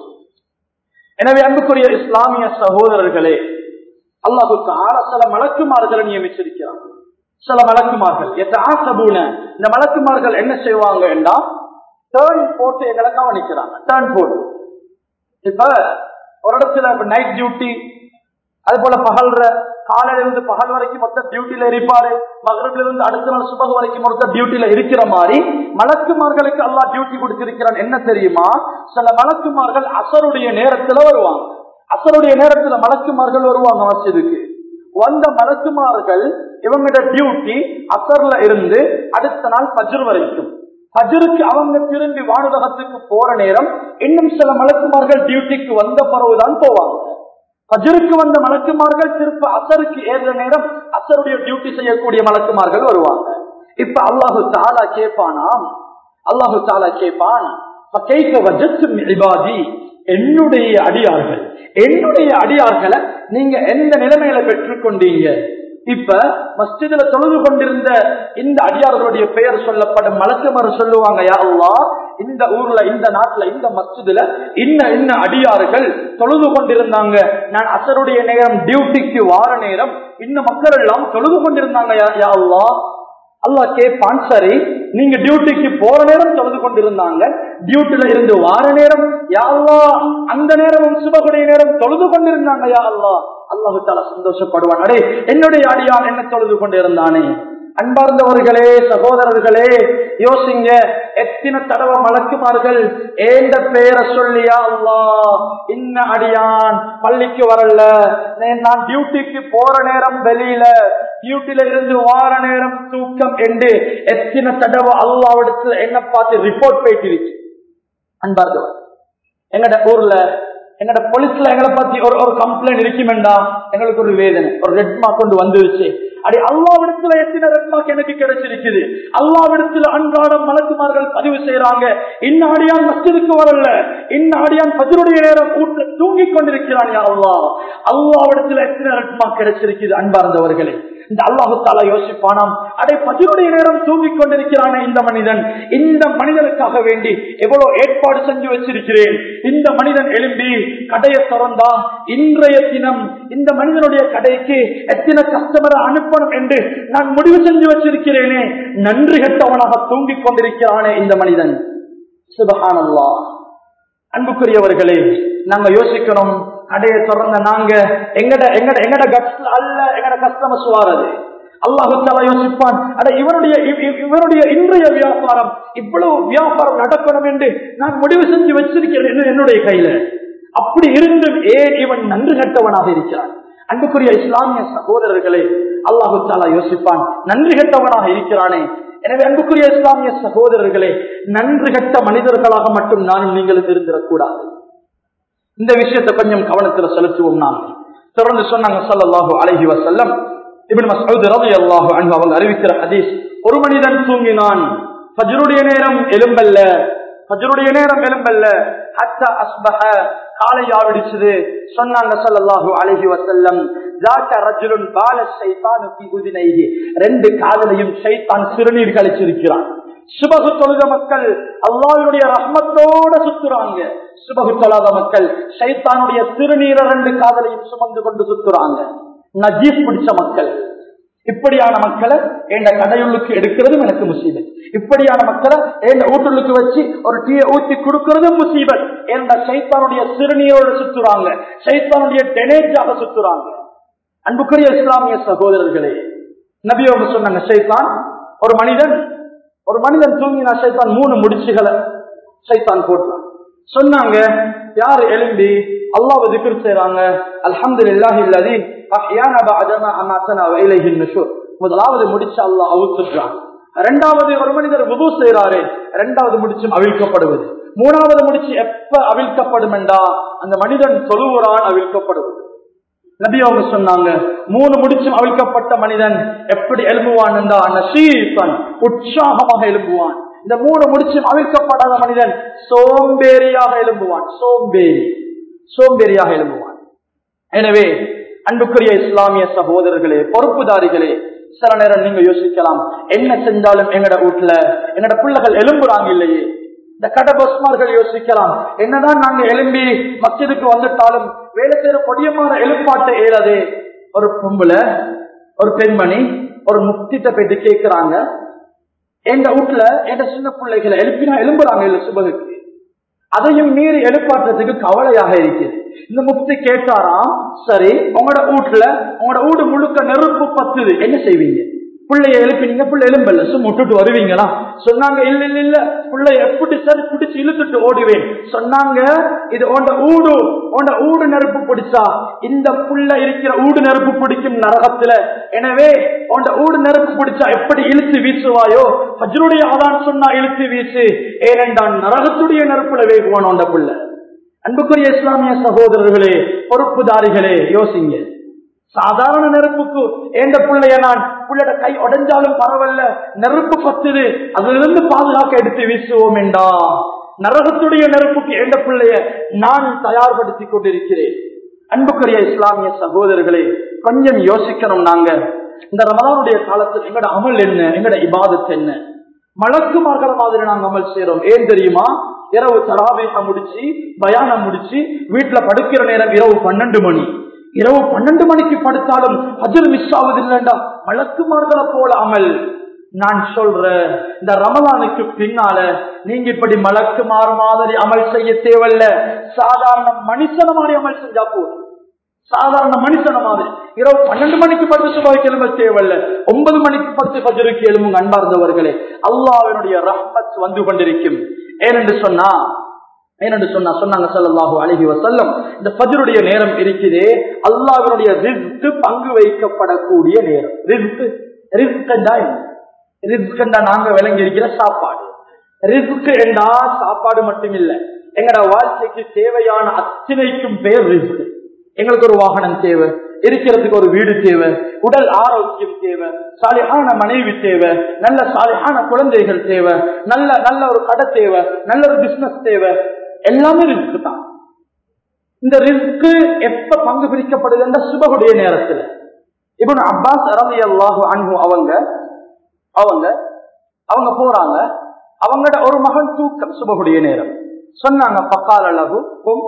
எனவே அன்புக்குரிய இஸ்லாமிய சகோதரர்களே அல்லாஹுக்கு ஆற சில மலக்குமார்களை நியமிச்சிருக்கிறான் சில மலக்குமார்கள் ஆசபூன இந்த மலக்குமார்கள் என்ன செய்வாங்க என்றா டேர்ன் போட்டு எங்களை கவனிக்கிறாங்க டேர்ன் போட்டு இப்ப ஒரு இடத்துல நைட் டியூட்டி அது போல பகல்ற காலையில இருந்து பகல் வரைக்கும் மொத்த டியூட்டில இருப்பாரு மகரில இருந்து அடுத்த நாள் சுபக வரைக்கும் மொத்த டியூட்டில இருக்கிற மாதிரி மலக்குமார்களுக்கு அல்லா டியூட்டி கொடுத்திருக்கிறான் என்ன தெரியுமா சில மலக்குமார்கள் அசருடைய நேரத்துல வருவாங்க அசருடைய நேரத்துல மலக்குமார்கள் வருவாங்க மசிதுக்கு வந்த மலக்குமார்கள் இவங்களோட டியூட்டி அசர்ல இருந்து அடுத்த நாள் பஜ்ர் வரைக்கும் பஜருக்கு அவங்க திரும்பி வானுலகத்துக்கு போற நேரம் இன்னும் சில மலக்குமார்கள் டியூட்டிக்கு வந்த பிறகுதான் போவாங்க பஜருக்கு வந்த மலக்குமார்கள் திருப்ப அசருக்கு ஏறுற நேரம் அசருடைய டியூட்டி செய்யக்கூடிய மலக்குமார்கள் வருவாங்க இப்ப அல்லாஹு தாலா கேட்பானாம் அல்லாஹு தாலா கேட்பான் என்னுடைய அடியார்கள் என்னுடைய அடியார்களை நீங்க எந்த நிலைமையில பெற்றுக்கொண்டீங்க இப்ப மஸ்ஜிதுல தொழுது கொண்டிருந்த இந்த அடியார்களுடைய பெயர் சொல்லப்படும் மலக்குமார் சொல்லுவாங்க யா அல்லாஹ் இந்த ஊர்ல இந்த நாட்டுல இந்த மஸ்ஜிதுல இன்ன இன்ன அடியார்கள் தொழுது கொண்டிருந்தாங்க நான் அசருடைய நேரம் டியூட்டிக்கு வார நேரம் இந்த மக்கள் எல்லாம் தொழுது கொண்டிருந்தாங்க யா அல்லா அல்லாஹ் கேட்பான் சரி நீங்க டியூட்டிக்கு போற நேரம் தொழுது கொண்டிருந்தாங்க டியூட்டில இருந்து வார நேரம் யா அல்லா அந்த நேரமும் சுபகுடைய நேரம் தொழுது கொண்டிருந்தாங்க யா அல்லா அல்லாஹு தாலா சந்தோஷப்படுவான் அடே என்னுடைய அடியான் என்ன தொழுது கொண்டிருந்தானே அன்பார்ந்தவர்களே சகோதரர்களே யோசிங்க எத்தனை தடவை மலக்குமார்கள் ஏந்த பேரை சொல்லியா அல்லா இன்ன அடியான் பள்ளிக்கு வரல நான் டியூட்டிக்கு போற நேரம் வெளியில டியூட்டில இருந்து வார நேரம் தூக்கம் என்று எத்தனை தடவை அல்லாவிடத்துல என்ன பார்த்து ரிப்போர்ட் போயிட்டு அன்பார்ந்தவர் எங்கட ஊர்ல எங்கட போலீஸ்ல எங்களை பத்தி ஒரு ஒரு கம்ப்ளைண்ட் இருக்குமெண்டா எங்களுக்கு ஒரு வேதனை ஒரு ரெட் மார்க் கொண்டு வந்துருச்சு அடி அல்லாவிடத்துல எத்தனை ரெட் மார்க் எனக்கு கிடைச்சிருக்குது அல்லாவிடத்துல அன்றாடம் மலக்குமார்கள் பதிவு செய்யறாங்க இன்னாடியான் மஸ்ஜிதுக்கு வரல இன்னாடியான் பஜருடைய நேரம் கூட்ட தூங்கிக் கொண்டிருக்கிறான் யா அல்லாஹ் அல்லாவிடத்துல எத்தனை ரெட் மார்க் கிடைச்சிருக்குது அன்பார்ந்தவர்களே இந்த அல்லாஹு தாலா யோசிப்பானாம் அடே பஜருடைய நேரம் தூங்கிக் கொண்டிருக்கிறானே இந்த மனிதன் இந்த மனிதனுக்காக வேண்டி எவ்வளவு ஏற்பாடு செஞ்சு வச்சிருக்கிறேன் இந்த மனிதன் எழும்பி கடையை திறந்தா இன்றைய தினம் இந்த மனிதனுடைய கடைக்கு எத்தனை கஸ்டமரை அனுப்பணும் என்று நான் முடிவு செஞ்சு வச்சிருக்கிறேனே நன்றி கட்டவனாக தூங்கிக் கொண்டிருக்கிறானே இந்த மனிதன் சுபஹானல்லா அன்புக்குரியவர்களே நாங்க யோசிக்கணும் கடையை திறந்த நாங்க எங்கட எங்கட எங்கட கட்ஸ் அல்ல எங்கட கஸ்டமர்ஸ் வாரது அல்லாஹு யோசிப்பான் அட இவருடைய இவ- இவ- இவருடைய இன்றைய வியாபாரம் இவ்வளவு வியாபாரம் நடக்கணும் என்று நான் முடிவு செஞ்சு வச்சிருக்கிறேன் என்று என்னுடைய கையில அப்படி இருந்தும் ஏன் இவன் நன்று கட்டவனாக இருக்கிறான் அன்புக்குரிய இஸ்லாமிய சகோதரர்களே அல்லாஹு தாலா யோசிப்பான் நன்றி கட்டவனாக இருக்கிறானே எனவே அன்புக்குரிய இஸ்லாமிய சகோதரர்களே நன்றி கட்ட மனிதர்களாக மட்டும் நானும் நீங்களும் இருந்திடக்கூடாது இந்த விஷயத்தை கொஞ்சம் கவனத்துல செலுத்துவோம் நாம் தொடர்ந்து சொன்னாங்க ஸல்லல்லாஹு அலைஹி வஸல்லம் இப்னு மஸ்ஊத் ரலியல்லாஹு அன்ஹு அவங்க அறிவிக்கிற ஹதீஸ் ஒரு மனிதன் தூங்கினான் ஃபஜ்ருடைய நேரம் எலும்பல்ல ஃபஜ்ருடைய நேரம் எலும்பல்ல ஹத்தா அஸ்பஹ காலை ஆவிடுச்சுது சொன்னாங்க ஸல்லல்லாஹு அலைஹி வஸல்லம் ذاك رجل قال الشيطان في اذنيه ரெண்டு காதலையும் ஷைத்தான் சிறுநீர் கழிச்சிருக்கிறான் சுபகு தொழுத மக்கள் அல்லாஹ்வுடைய ரஹ்மத்தோட சுத்துறாங்க சுபகு தொழாத மக்கள் ஷைத்தானுடைய சிறுநீர ரெண்டு காதலையும் சுமந்து கொண்டு சுத்துறாங்க நஜீஸ் பிடிச்ச மக்கள் இப்படியான மக்களை என் கடையுள்ளுக்கு எடுக்கிறதும் எனக்கு முசீபத் இப்படியான மக்களை என் வீட்டுள்ளுக்கு வச்சு ஒரு டீயை ஊத்தி கொடுக்கறதும் முசீபத் என்ற சைத்தானுடைய சிறுநீரோடு சுத்துறாங்க சைத்தானுடைய டெனேஜாக சுத்துறாங்க அன்புக்குரிய இஸ்லாமிய சகோதரர்களே நபி அவங்க சொன்னாங்க சைத்தான் ஒரு மனிதன் ஒரு மனிதன் தூங்கினா சைத்தான் மூணு முடிச்சுகளை சைத்தான் போட்டான் சொன்னாங்க யார் எழும்பி அல்லாஹ் திக்ர் செய்றாங்க அல்ஹம்துலில்லாஹி அல்லதி அஹ்யானா பஅதமா அமாத்தனா வ இலைஹி நுஷூர் முதலாவது முடிச்சு அல்லாஹ் அவுத்துறான் இரண்டாவது ஒரு மனிதர் வுது செய்றாரு இரண்டாவது முடிச்சும் அவிழ்க்கப்படுவது மூணாவது முடிச்சு எப்ப அவிழ்க்கப்படும் என்றா அந்த மனிதன் தொழுவுறான் அவிழ்க்கப்படுவது நபி அவங்க சொன்னாங்க மூணு முடிச்சும் அவிழ்க்கப்பட்ட மனிதன் எப்படி எழும்புவான் என்றா நசீசன் உற்சாகமாக எழும்புவான் இந்த மூணு முடிச்சும் அவிழ்க்கப்படாத மனிதன் சோம்பேறியாக எழும்புவான் சோம்பேறி சோம்பேறியாக எழும்புவான் எனவே அன்புக்குரிய இஸ்லாமிய சகோதரர்களே பொறுப்புதாரிகளே சில நேரம் நீங்க யோசிக்கலாம் என்ன செஞ்சாலும் எங்கட வீட்டுல எங்கட பிள்ளைகள் எழும்புறாங்க இல்லையே இந்த கடை பஸ்மார்கள் யோசிக்கலாம் என்னதான் நாங்க எழும்பி மஸ்ஜிதுக்கு வந்துட்டாலும் வேலை செய்யற கொடியமான எழுப்பாட்ட ஏறாதே ஒரு பொம்புல ஒரு பெண்மணி ஒரு முக்திட்ட போயிட்டு கேட்கிறாங்க எங்க வீட்டுல எங்க சின்ன பிள்ளைகளை எழுப்பினா எழும்புறாங்க இல்ல சுபகுக்கு அதையும் மீறி எழுப்பாட்டுறதுக்கு கவலையாக இருக்குது இந்த முக்தி கேட்டாராம் சரி உங்களோட வீட்டுல உங்களோட வீடு முழுக்க நெருப்பு பத்துது என்ன செய்வீங்க பிள்ளைய எழுப்பினீங்க பிள்ளை எலும்பல்ல சும்மா விட்டுட்டு வருவீங்களா சொன்னாங்க இல்ல இல்ல இல்ல பிள்ளை எப்படி சரி பிடிச்சு இழுத்துட்டு ஓடுவேன் சொன்னாங்க இது உண்ட ஊடு உண்ட ஊடு நெருப்பு பிடிச்சா இந்த புள்ள இருக்கிற ஊடு நெருப்பு பிடிக்கும் நரகத்துல எனவே உண்ட ஊடு நெருப்பு பிடிச்சா எப்படி இழுத்து வீசுவாயோ ஹஜ்ருடைய ஆதான் சொன்னா இழுத்து வீசு ஏனென்றான் நரகத்துடைய நெருப்புல வேகுவான் உண்ட புள்ள அன்புக்குரிய இஸ்லாமிய சகோதரர்களே பொறுப்புதாரிகளே யோசிங்க சாதாரண நெருப்புக்கு ஏந்த பிள்ளைய நான் பிள்ளைட கை உடைஞ்சாலும் பரவாயில்ல நெருப்பு பத்துது அதிலிருந்து பாதுகாக்க எடுத்து வீசுவோம் என்றா நரகத்துடைய நெருப்புக்கு ஏந்த பிள்ளைய நான் தயார்படுத்திக் கொண்டிருக்கிறேன் அன்புக்குரிய இஸ்லாமிய சகோதரர்களே கொஞ்சம் யோசிக்கணும் நாங்க இந்த ரமலானுடைய காலத்தில் எங்கட அமல் என்ன எங்கட இபாதத் என்ன மலக்குமார்கள மாதிரி நாங்க அமல் செய்யறோம் ஏன் தெரியுமா இரவு தராவேக முடிச்சு பயானம் முடிச்சு வீட்டுல படுக்கிற நேரம் இரவு பன்னெண்டு மணி இரவு பன்னெண்டு மணிக்கு படுத்தாலும் அதில் மிஸ் ஆகுது இல்லைண்டா மலக்குமார்களை போல அமல் நான் சொல்றேன் இந்த ரமலானுக்கு பின்னால நீங்க இப்படி மலக்குமார் மாதிரி அமல் செய்ய தேவையில்ல சாதாரண மனுஷன மாதிரி அமல் செஞ்சா போதும் சாதாரண மனுஷன மாதிரி இரவு பன்னெண்டு மணிக்கு பத்து சுபாய்க்கு எழும்ப தேவையில்ல ஒன்பது மணிக்கு பத்து பஜருக்கு எழும்புங்க அன்பார்ந்தவர்களே அல்லாவினுடைய ரஹ்மத் வந்து கொண்டிருக்கும் ஏனென்று சொன்னா ஏனென்று சொன்னா சொன்னாங்க சல்லாஹூ அழகி வசல்லம் இந்த பஜருடைய நேரம் இருக்குதே அல்லாவினுடைய ரிஸ்க் பங்கு வைக்கப்படக்கூடிய நேரம் ரிஸ்க் ரிஸ்க் என்றா என்ன ரிஸ்க் என்றா நாங்க விளங்கி இருக்கிற சாப்பாடு ரிஸ்க் என்றா சாப்பாடு மட்டும் இல்ல எங்கட வாழ்க்கைக்கு தேவையான அத்தனைக்கும் பேர் ரிஸ்க் எங்களுக்கு ஒரு வாகனம் தேவை இருக்கிறதுக்கு ஒரு வீடு தேவை உடல் ஆரோக்கியம் தேவை சாலியான மனைவி தேவை நல்ல சாலியான குழந்தைகள் தேவை நல்ல நல்ல ஒரு கடை தேவை நல்ல ஒரு பிசினஸ் தேவை எல்லாமே ரிஸ்க் தான் இந்த ரிஸ்க் எப்ப பங்கு பிரிக்கப்படுதுன்ற சுபகுடைய நேரத்துல இப்ப அப்பாஸ் அரபி அல்லாஹு அன்பு அவங்க அவங்க அவங்க போறாங்க அவங்களோட ஒரு மகன் தூக்கம் சுபகுடைய நேரம் சொன்னாங்க பக்கால் அளவு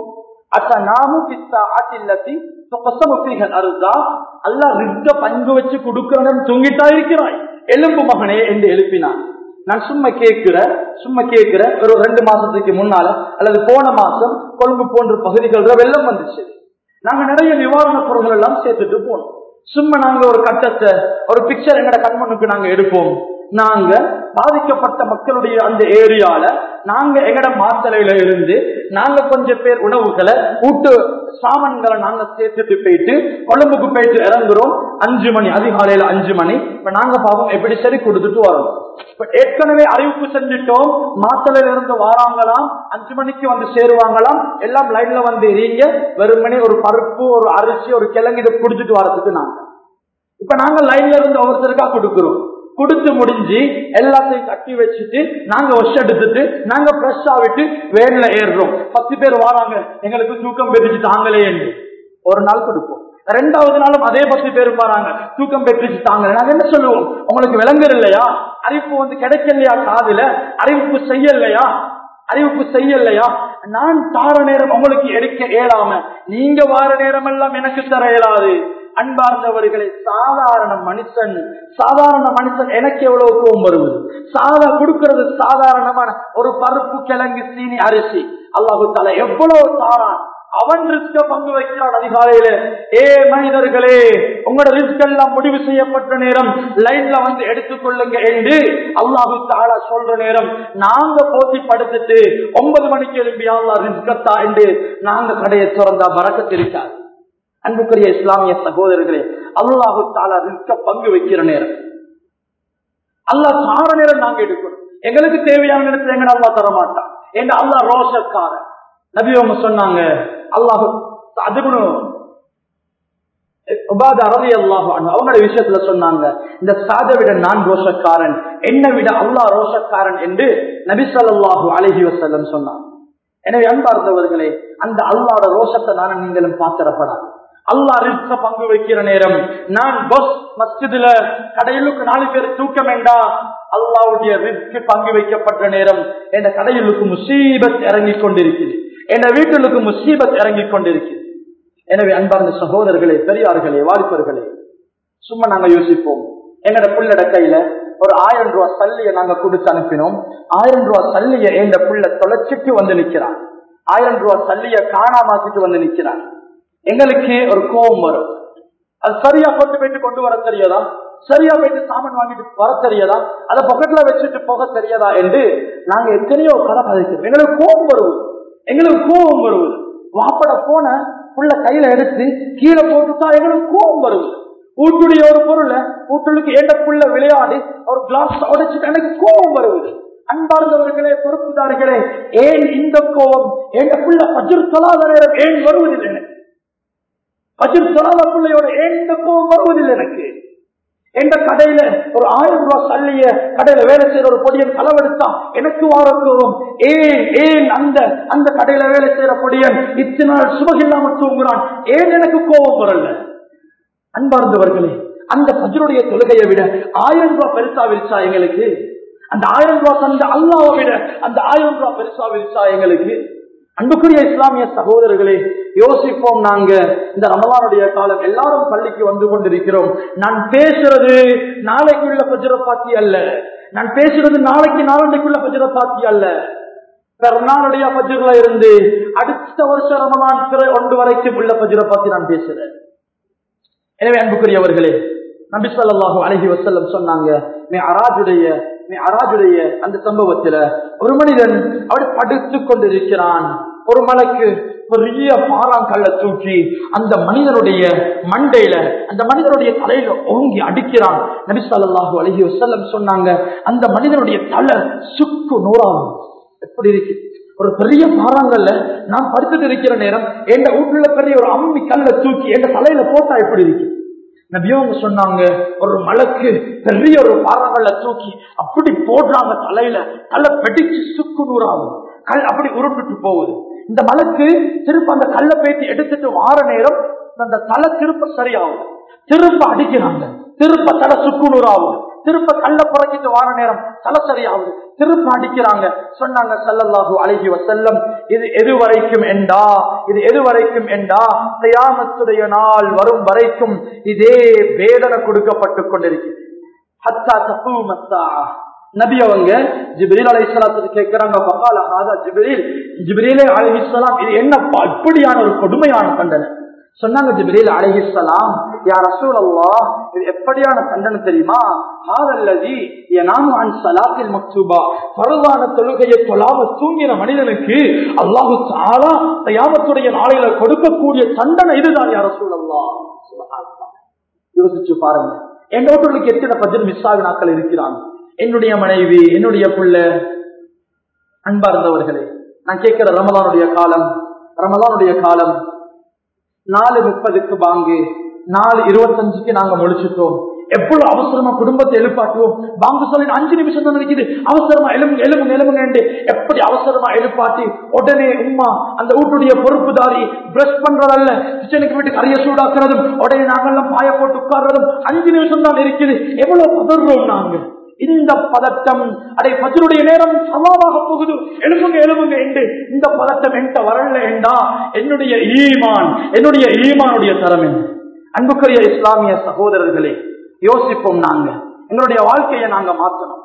பங்கு வச்சு கொடுக்கிறேன் தூங்கிட்டா இருக்கிறாய் எலும்பு மகனே என்று எழுப்பினான் நான் சும்மா கேட்கிற சும்மா கேட்கிற ஒரு ரெண்டு மாசத்துக்கு முன்னால அல்லது போன மாசம் கொழும்பு போன்ற பகுதிகள் வெள்ளம் வந்துச்சு நாங்க நிறைய நிவாரண பொருட்கள் எல்லாம் சேர்த்துட்டு போனோம் சும்மா நாங்க ஒரு கட்டத்தை ஒரு பிக்சர் எங்கட கண்மண்ணுக்கு நாங்க எடுப்போம் நாங்க பாதிக்கப்பட்ட மக்களுடைய அந்த ஏரியால நாங்க எங்கட மாத்தலையில இருந்து நாங்க கொஞ்சம் பேர் உணவுகளை கூட்டு சாமான்களை நாங்க சேர்த்துட்டு போயிட்டு கொழும்புக்கு போயிட்டு இறங்குறோம் அஞ்சு மணி அதிகாலையில அஞ்சு மணி இப்ப நாங்க பாவம் எப்படி சரி கொடுத்துட்டு வரோம் இப்ப ஏற்கனவே அறிவிப்பு செஞ்சுட்டோம் மாத்தலையில இருந்து வாராங்களாம் அஞ்சு மணிக்கு வந்து சேருவாங்களாம் எல்லாம் லைன்ல வந்து எறீங்க வெறுமனே ஒரு பருப்பு ஒரு அரிசி ஒரு கிழங்கு இதை குடிச்சிட்டு வரதுக்கு நாங்க இப்ப நாங்க லைன்ல இருந்து ஒவ்வொருத்தருக்கா கொடுக்கிறோம் கொடுத்து முடிஞ்சு எல்லாத்தையும் கட்டி வச்சுட்டு நாங்க ஒஷ் எடுத்துட்டு நாங்க ஃப்ரெஷ் ஆகிட்டு வேன்ல ஏறுறோம் பத்து பேர் வராங்க எங்களுக்கு தூக்கம் பெற்றுச்சு தாங்களே என்று ஒரு நாள் கொடுப்போம் ரெண்டாவது நாளும் அதே பத்து பேர் வராங்க தூக்கம் பெற்றுச்சு தாங்க நாங்க என்ன சொல்லுவோம் உங்களுக்கு விளங்குற இல்லையா அறிவிப்பு வந்து கிடைக்கலையா காதுல அறிவிப்பு செய்யலையா அறிவிப்பு செய்யலையா நான் தார நேரம் உங்களுக்கு எடுக்க இயலாம நீங்க வார நேரம் எல்லாம் எனக்கு தர இயலாது அன்பார்ந்தவர்களை சாதாரண மனுஷன் சாதாரண மனுஷன் எனக்கு எவ்வளவு கோபம் வருவது சாதா கொடுக்கிறது சாதாரணமான ஒரு பருப்பு கிழங்கு சீனி அரிசி அல்லாஹு தலை எவ்வளவு தாரான் அவன் ரிஸ்க பங்கு வைக்கிறான் அதிகாலையில ஏ மனிதர்களே உங்களோட ரிஸ்க் எல்லாம் முடிவு செய்யப்பட்ட நேரம் லைன்ல வந்து எடுத்துக்கொள்ளுங்க என்று அல்லாஹு தாலா சொல்ற நேரம் நாங்க போட்டி படுத்துட்டு ஒன்பது மணிக்கு எழுப்பி அல்லா ரிஸ்கத்தா என்று நாங்க கடையை திறந்தா பறக்கத்திருக்காது அன்புக்குரிய இஸ்லாமிய சகோதரர்களே அல்லாஹு தாலா ரிஸ்க பங்கு வைக்கிற நேரம் அல்லா சார நேரம் நாங்க எடுக்கணும் எங்களுக்கு தேவையான நேரத்தில் எங்க அல்லா தர மாட்டான் எங்க அல்லா ரோஷக்காரன் நபி அவங்க சொன்னாங்க அல்லாஹு அதுகுணும் அவங்களோட விஷயத்துல சொன்னாங்க இந்த சாத விட நான் ரோஷக்காரன் என்னை விட அல்லா ரோஷக்காரன் என்று நபி சொல்லாஹு அலஹி வசல்லம் சொன்னாங்க எனவே அன்பார்ந்தவர்களே அந்த அல்லாட ரோஷத்தை நானும் நீங்களும் பாத்திரப்படாது அல்லா ரிஸ்க பங்கு வைக்கிற நேரம் நான் பஸ் மஸ்ஜிதுல கடையிலுக்கு நாலு பேர் தூக்க வேண்டாம் அல்லாவுடைய ரிஸ்க் பங்கு வைக்கப்பட்ட நேரம் என் கடையிலுக்கு முசீபத் இறங்கி கொண்டிருக்குது என் வீட்டிலுக்கு முசீபத் இறங்கி கொண்டிருக்குது எனவே அன்பார்ந்த சகோதரர்களே பெரியார்களே வாலிபர்களே சும்மா நாங்க யோசிப்போம் எங்கட புள்ளட கையில ஒரு ஆயிரம் ரூபாய் சல்லிய நாங்க கொடுத்து அனுப்பினோம் ஆயிரம் ரூபாய் சல்லிய எந்த புள்ள தொலைச்சிட்டு வந்து நிக்கிறான் ஆயிரம் ரூபாய் சல்லிய காணாமாக்கிட்டு வந்து நிக்கிறான் எங்களுக்கு ஒரு கோபம் வரும் அது சரியா கொண்டு போயிட்டு கொண்டு வர தெரியாதா சரியா போயிட்டு சாமான் வாங்கிட்டு வர தெரியாதா அதை பொக்கெட்ல வச்சுட்டு போக தெரியாதா என்று நாங்க எத்தனையோ கதை பதிக்கிறோம் எங்களுக்கு கோபம் வருவது எங்களுக்கு கோபம் வருவது வாப்பட போன புள்ள கையில எடுத்து கீழே போட்டுட்டா எங்களுக்கு கோபம் வருவது வீட்டுடைய ஒரு பொருளை வீட்டுக்கு ஏண்ட புள்ள விளையாடி ஒரு கிளாஸ் உடைச்சிட்டு எனக்கு கோபம் வருவது அன்பார்ந்தவர்களே பொறுப்புதார்களே ஏன் இந்த கோபம் எந்த புள்ள பஜர் சொல்லாத நேரம் ஏன் வருவதில்லை எனக்கு பஜர் சொல்லாத பிள்ளையோட ஏன் இந்த கோபம் வருவதில்லை எனக்கு எந்த கடையில ஒரு ஆயிரம் ரூபாய் சல்லிய கடையில வேலை செய்யற ஒரு பொடியன் களவெடுத்தா எனக்கு வாரத்துவம் ஏன் ஏன் அந்த அந்த கடையில வேலை செய்யற பொடியன் இத்தனை நாள் சுபகில்லாம தூங்குறான் ஏன் எனக்கு கோபம் வரல அன்பார்ந்தவர்களே அந்த பஜருடைய தொழுகையை விட ஆயிரம் ரூபாய் பெருசா விரிச்சா எங்களுக்கு அந்த ஆயிரம் ரூபாய் தந்த அல்லாவை விட அந்த ஆயிரம் ரூபாய் பெருசா விரிச்சா எங்களுக்கு அன்புக்குரிய இஸ்லாமிய சகோதரர்களே யோசிப்போம் நாங்க இந்த ரமலானுடைய காலம் எல்லாரும் பள்ளிக்கு வந்து கொண்டிருக்கிறோம் நான் பேசுறது நாளைக்குள்ள பஜரப்பாத்தி அல்ல நான் பேசுறது நாளைக்கு நாளண்டைக்குள்ள பஜரப்பாத்தி அல்ல பெருநாளுடைய பஜர்ல இருந்து அடுத்த வருஷம் ரமலான் பிற ஒன்று வரைக்கும் உள்ள பஜரப்பாத்தி நான் பேசுறேன் எனவே அன்புக்குரியவர்களே நபி சொல்லாஹு அலஹி வசல்லம் சொன்னாங்க மே அராஜுடைய மே அராஜுடைய அந்த சம்பவத்துல ஒரு மனிதன் அவர் படுத்துக் கொண்டிருக்கிறான் ஒரு மலைக்கு பெரிய பாறாங்கல்ல தூக்கி அந்த மனிதனுடைய மண்டையில அந்த மனிதனுடைய தலையில ஓங்கி அடிக்கிறான் நபி சொல்லாஹு அலஹி வசல்லம் சொன்னாங்க அந்த மனிதனுடைய தலை சுக்கு நூறாகும் எப்படி இருக்கு ஒரு பெரிய பாறாங்கல்ல நான் படுத்துட்டு இருக்கிற நேரம் என் வீட்டுல பெரிய ஒரு அம்மி கல்ல தூக்கி என் தலையில போட்டா எப்படி இருக்கு நபியவங்க சொன்னாங்க ஒரு மலக்கு பெரிய ஒரு பாறாங்கல்ல தூக்கி அப்படி போடுறாங்க தலையில கல்ல வெடிச்சு சுக்கு நூறாகும் கல் அப்படி உருண்டுட்டு போகுது இந்த மலக்கு திரும்ப அந்த கல்லை பேத்தி எடுத்துட்டு வார நேரம் அந்த தலை திரும்ப சரியாகும் திரும்ப அடிக்கிறாங்க திரும்ப தலை சுக்குநூறாகும் திரும்ப கல்ல புறக்கிட்டு வார நேரம் தலை சரியாகுது திரும்ப அடிக்கிறாங்க சொன்னாங்க சல்லல்லாஹு அழகி வசல்லம் இது எது வரைக்கும் என்றா இது எது வரைக்கும் என்றா தயாமத்துடைய நாள் வரும் வரைக்கும் இதே வேதனை கொடுக்கப்பட்டு கொண்டிருக்கிறது ஹத்தா தப்பு மத்தா நபி அவங்க ஜிப்ரீல் அலைஹிஸ்ஸலாத்துக்கு கேட்கிறாங்க பகால ஹாதா ஜிப்ரீல் ஜிப்ரீலே அலைஹிஸ்ஸலாம் இது என்னப்பா இப்படியான ஒரு கொடுமையான தண்டனை சொன்னாங்க ஜிப்ரீல் அலைஹிஸ்ஸலாம் யா ரசூலல்லாஹ் இது எப்படியான தண்டனை தெரியுமா ஹாதல்லதி யனாமு அன் ஸலாத்தில் மக்தூபா ஃபர்தான தொழுகையை தொழாம தூங்கின மனிதனுக்கு அல்லாஹ் தஆலா கியாமத்துடைய நாளையில கொடுக்கக்கூடிய தண்டனை இதுதான் யா ரசூலல்லாஹ் சுப்ஹானல்லாஹ் யோசிச்சு பாருங்க என் வீட்டுக்கு எத்தனை பஜன் மிஸ் ஆகினாக்கள் இருக்கிறாங்க என்னுடைய மனைவி என்னுடைய பிள்ளை அன்பா இருந்தவர்களே நான் கேட்கிற ரமலானுடைய காலம் ரமலானுடைய காலம் நாலு முப்பதுக்கு பாங்கு நாலு இருபத்தஞ்சுக்கு நாங்க முடிச்சுட்டோம் எவ்வளவு அவசரமா குடும்பத்தை எழுப்பாட்டுவோம் பாங்கு சொல்லி அஞ்சு நிமிஷம் தான் நினைக்குது அவசரமா எலும்பு எலும்பு எலும்புங்க எப்படி அவசரமா எழுப்பாட்டி உடனே உமா அந்த வீட்டுடைய பொறுப்புதாரி பிரஷ் பண்றதல்ல கிச்சனுக்கு விட்டு கரைய சூடாக்குறதும் உடனே நாங்கெல்லாம் பாய போட்டு உட்கார்றதும் அஞ்சு நிமிஷம் தான் இருக்குது எவ்வளவு பதறோம் நாங்க இந்த பதட்டம் அடை பஜருடைய நேரம் சமாவாக போகுது எழுப்புங்க எழுப்புங்க என்று இந்த பதட்டம் என்கிட்ட வரல என்றா என்னுடைய ஈமான் என்னுடைய ஈமானுடைய தரம் என்ன அன்புக்குரிய இஸ்லாமிய சகோதரர்களே யோசிப்போம் நாங்க எங்களுடைய வாழ்க்கையை நாங்க மாற்றணும்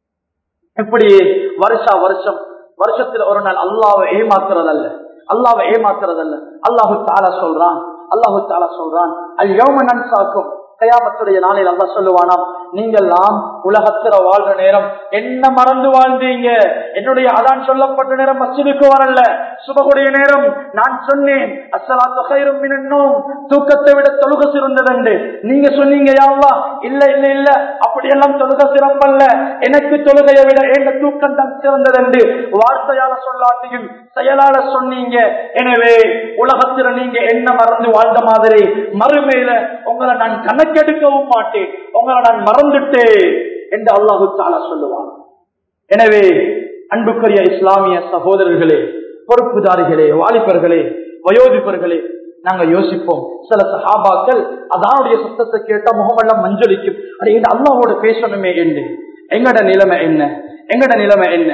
எப்படி வருஷா வருஷம் வருஷத்துல ஒரு நாள் அல்லாவை ஏமாத்துறதல்ல அல்லாவை ஏமாத்துறதல்ல அல்லாஹு தாலா சொல்றான் அல்லாஹு தாலா சொல்றான் அது யோம நன்சாக்கும் கயாமத்துடைய நாளில் அல்லா சொல்லுவானாம் நீங்கெல்லாம் உலகத்துல வாழ்ற நேரம் என்ன மறந்து வாழ்ந்தீங்க என்னுடைய அதான் சொல்லப்பட்ட நேரம் மசிதுக்கு வரல சுபகுடைய நேரம் நான் சொன்னேன் அசலாத்தும் தூக்கத்தை விட தொழுக சிறந்ததண்டு நீங்க சொன்னீங்க யாவா இல்ல இல்ல இல்ல அப்படியெல்லாம் தொழுக சிறப்பல்ல எனக்கு தொழுகையை விட எங்க தூக்கம் தான் சிறந்ததண்டு வார்த்தையால சொல்லாட்டியும் செயலால சொன்னீங்க எனவே உலகத்துல நீங்க என்ன மறந்து வாழ்ந்த மாதிரி மறுமையில உங்களை நான் கணக்கெடுக்கவும் மாட்டேன் உங்களை நான் மறந்துட்டேன் என்று அல்லாஹு தாலா சொல்லுவான் எனவே அன்புக்குரிய இஸ்லாமிய சகோதரர்களே பொறுப்புதாரிகளே வாலிபர்களே வயோதிபர்களே நாங்க யோசிப்போம் சில சஹாபாக்கள் அதானுடைய சத்தத்தை கேட்டா முகமெல்லாம் மஞ்சளிக்கும் அது இந்த அல்லாவோட பேசணுமே என்று எங்கட நிலைமை என்ன எங்கட நிலைமை என்ன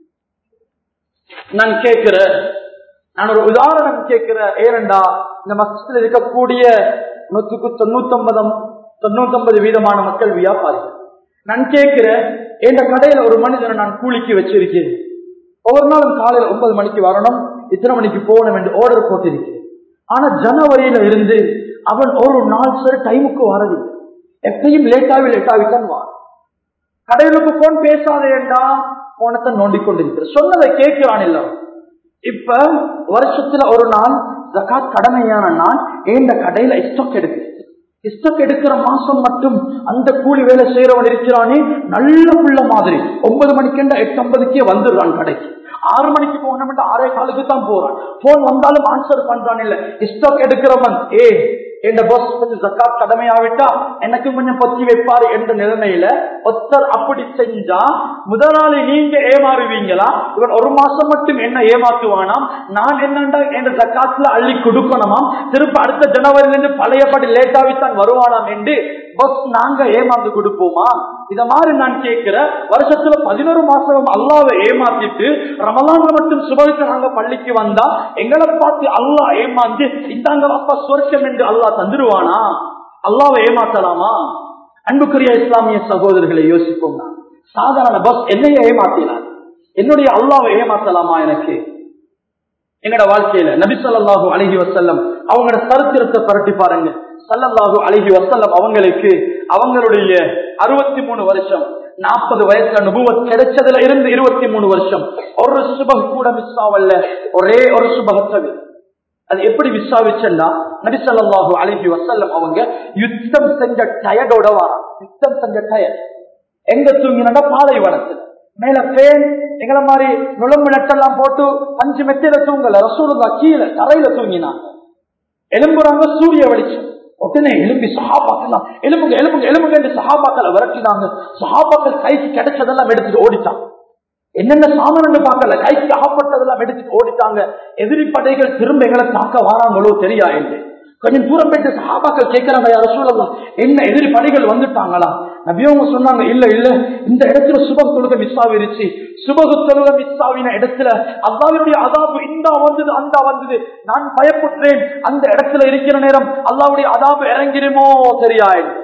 நான் கேட்கிற நான் ஒரு உதாரணம் கேட்கிற ஏனண்டா இந்த மசத்தில் இருக்கக்கூடிய நூற்றுக்கு தொண்ணூத்தி ஒன்பது தொண்ணூத்தி ஒன்பது வீதமான மக்கள் வியாபாரிகள் நான் கேட்கிற எந்த கடையில ஒரு மனிதனை நான் கூலிக்கு வச்சிருக்கேன் ஒவ்வொரு நாளும் காலையில ஒன்பது மணிக்கு வரணும் இத்தனை மணிக்கு போகணும் என்று ஆர்டர் போட்டிருக்கேன் ஆனா ஜனவரியில இருந்து அவன் ஒரு நாள் சரி டைமுக்கு வரதில்லை எப்பயும் லேட்டாவி லேட்டாவித்தான் வா கடையிலுக்கு போன் பேசாதேண்டா போனத்தை நோண்டி கொண்டிருக்கிற சொன்னதை கேட்கிறான் இல்ல இப்ப வருஷத்துல ஒரு நாள் ஜக்காத் கடமையான நான் இந்த கடையில ஸ்டாக் எடுக்கிறேன் ஸ்டாக் எடுக்கிற மாசம் மட்டும் அந்த கூலி வேலை செய்யறவன் இருக்கிறானே நல்ல புள்ள மாதிரி ஒன்பது மணிக்கு எட்டு ஐம்பதுக்கே வந்துடுறான் கடைக்கு ஆறு மணிக்கு போகணும் ஆறே காலுக்கு தான் போறான் போன் வந்தாலும் ஆன்சர் பண்றான் இல்ல ஸ்டாக் எடுக்கிறவன் ஏ என் பாஸ் கொஞ்சம் ஜக்காத் கடமையாவிட்டா எனக்கு கொஞ்சம் பொத்தி வைப்பாரு என்ற நிலைமையில ஒத்தர் அப்படி செஞ்சா முதலாளி நீங்க ஏமாறுவீங்களா இவன் ஒரு மாசம் மட்டும் என்ன ஏமாத்துவானாம் நான் என்னண்டா என்ற ஜக்காத்துல அள்ளி கொடுக்கணுமாம் திருப்ப அடுத்த ஜனவரில இருந்து பழையபடி லேட்டாவித்தான் வருவானாம் என்று பஸ் நாங்க ஏமாந்து கொடுப்போமா இத மாதிரி நான் கேட்கிற வருஷத்துல பதினோரு மாசம் அல்லாவை ஏமாத்திட்டு ரமலான்ல மட்டும் சுபகுக்கு நாங்க பள்ளிக்கு வந்தா எங்களை பார்த்து அல்லா ஏமாந்து இந்தாங்க அப்பா சொர்க்கம் என்று அல்லா தந்துருவானா அல்லாவை ஏமாத்தலாமா அன்புக்குரிய இஸ்லாமிய சகோதரர்களை யோசிப்போம் சாதாரண பஸ் என்னைய ஏமாத்தினார் என்னுடைய அல்லாவை ஏமாத்தலாமா எனக்கு எங்கட வாழ்க்கையில நபிசல்லாஹு அழகி வசல்லம் அவங்களோட சரித்திரத்தை பரட்டி பாருங்க சல்லல்லாஹு அழகி வசல்லம் அவங்களுக்கு அவங்களுடைய அறுபத்தி மூணு வருஷம் நாற்பது வயசுல நுபுவத் கிடைச்சதுல இருந்து இருபத்தி மூணு வருஷம் ஒரு சுபக கூட மிஸ் ஆவல்ல ஒரே ஒரு சுபகத்தது அது எப்படி விசாவிச்சா நபிசல்லாஹு அழகி வசல்லம் அவங்க யுத்தம் செஞ்ச டயர்டோட வாரா யுத்தம் செஞ்ச டயர் எங்க தூங்கினா பாலைவனத்தில் மேல பேன் எங்களை மாதிரி நுழம்பு நட்டெல்லாம் போட்டு அஞ்சு மெத்தையில தூங்கல ரசூலுல்லா கீழே தரையில தூங்கினாங்க எலும்புறாங்க சூரிய வெளிச்சம் உடனே எலும்பி சஹாபாக்கலாம் எலும்புங்க எலும்புங்க எலும்புங்க என்று சஹாபாக்களை விரட்டினாங்க சஹாபாக்கள் கைக்கு கிடைச்சதெல்லாம் எடுத்துட்டு ஓடிட்டாங்க என்னென்ன சாமான் பார்க்கல கைக்கு ஆப்பட்டதெல்லாம் எடுத்துட்டு ஓடிட்டாங்க எதிரி படைகள் திரும்ப எங்களை தாக்க வாராங்களோ தெரியா என்று கொஞ்சம் தூரம் போயிட்டு சஹாபாக்கள் கேட்கிறாங்க யார சூழலாம் என்ன எதிரி படைகள் வந்துட்டாங்களா நபியவங்க சொன்னாங்க இல்ல இல்ல இந்த இடத்துல சுபக தொழுக மிஸ் ஆகிருச்சு சுபக தொழுக மிஸ் ஆகின இடத்துல அல்லாவுடைய அதாபு இந்த வந்தது அந்த வந்தது நான் பயப்புற்றேன் அந்த இடத்துல இருக்கிற நேரம் அல்லாவுடைய அதாபு இறங்கிருமோ தெரியா என்று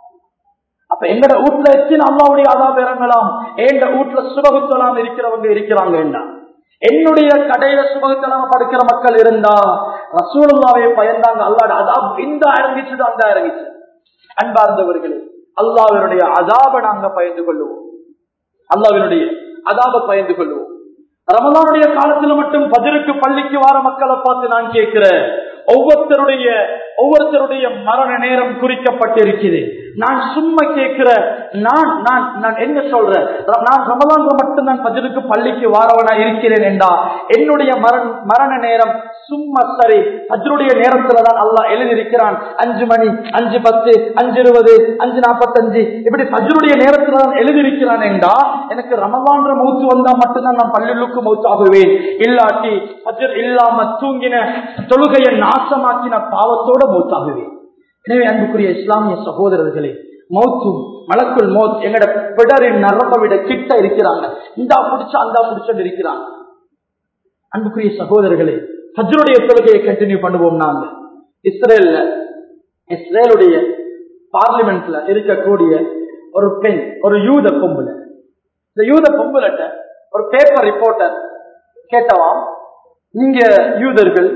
அப்ப எங்கட வீட்டுல எத்தனை அல்லாவுடைய அதாபு இறங்கலாம் எங்க வீட்டுல சுபகுத்தலாம் இருக்கிறவங்க இருக்கிறாங்க என்ன என்னுடைய கடையில சுபகுத்தலாம படுக்கிற மக்கள் இருந்தா ரசூலுல்லாவை பயந்தாங்க அல்லாட அதாப் இந்த இறங்கிச்சு அந்த இறங்கிச்சு அன்பார்ந்தவர்களே அல்லாவினுடைய அதாப நாங்க பயந்து கொள்ளுவோம் அல்லாவினுடைய அதாப பயந்து கொள்வோம் ரமலானுடைய காலத்துல மட்டும் பதிருக்கு பள்ளிக்கு வார மக்களை பார்த்து நான் கேட்கிறேன் ஒவ்வொருத்தருடைய ஒவ்வொருத்தருடைய மரண நேரம் குறிக்கப்பட்டிருக்குது நான் சும்மா கேட்கிற நான் நான் நான் என்ன சொல்றேன் நான் ரமலான்ல மட்டும் நான் பதிலுக்கு பள்ளிக்கு வாரவனா இருக்கிறேன் என்றா என்னுடைய மரண மரண நேரம் சும்மா சரி அஜருடைய நேரத்துல தான் அல்லாஹ் எழுதியிருக்கிறான் அஞ்சு மணி அஞ்சு பத்து அஞ்சு இருபது அஞ்சு நாற்பத்தஞ்சு இப்படி பஜருடைய நேரத்துல தான் எழுதியிருக்கிறான் என்றா எனக்கு ரமலான்ற மௌத்து வந்தா மட்டும்தான் நான் பள்ளிகளுக்கு மௌத்தாகுவேன் இல்லாட்டி பஜர் இல்லாம தூங்கின தொழுகையை நாசமாக்கின பாவத்தோட மௌத்தாகுவேன் எனவே அன்புக்குரிய இஸ்லாமிய சகோதரர்களே மௌத்து மலக்குள் மௌத் எங்கட பிடரின் நரம்ப விட கிட்ட இருக்கிறாங்க இந்தா பிடிச்ச அந்தா பிடிச்சன்னு இருக்கிறாங்க அன்புக்குரிய சகோதரர்களே ஹஜ்ருடைய தொழுகையை கண்டினியூ பண்ணுவோம் நாங்க இஸ்ரேல்ல இஸ்ரேலுடைய பார்லிமெண்ட்ல இருக்கக்கூடிய ஒரு பெண் ஒரு யூத பொம்புல இந்த யூத பொம்புலட்ட ஒரு பேப்பர் ரிப்போர்ட்டர் கேட்டவாம் நீங்க யூதர்கள்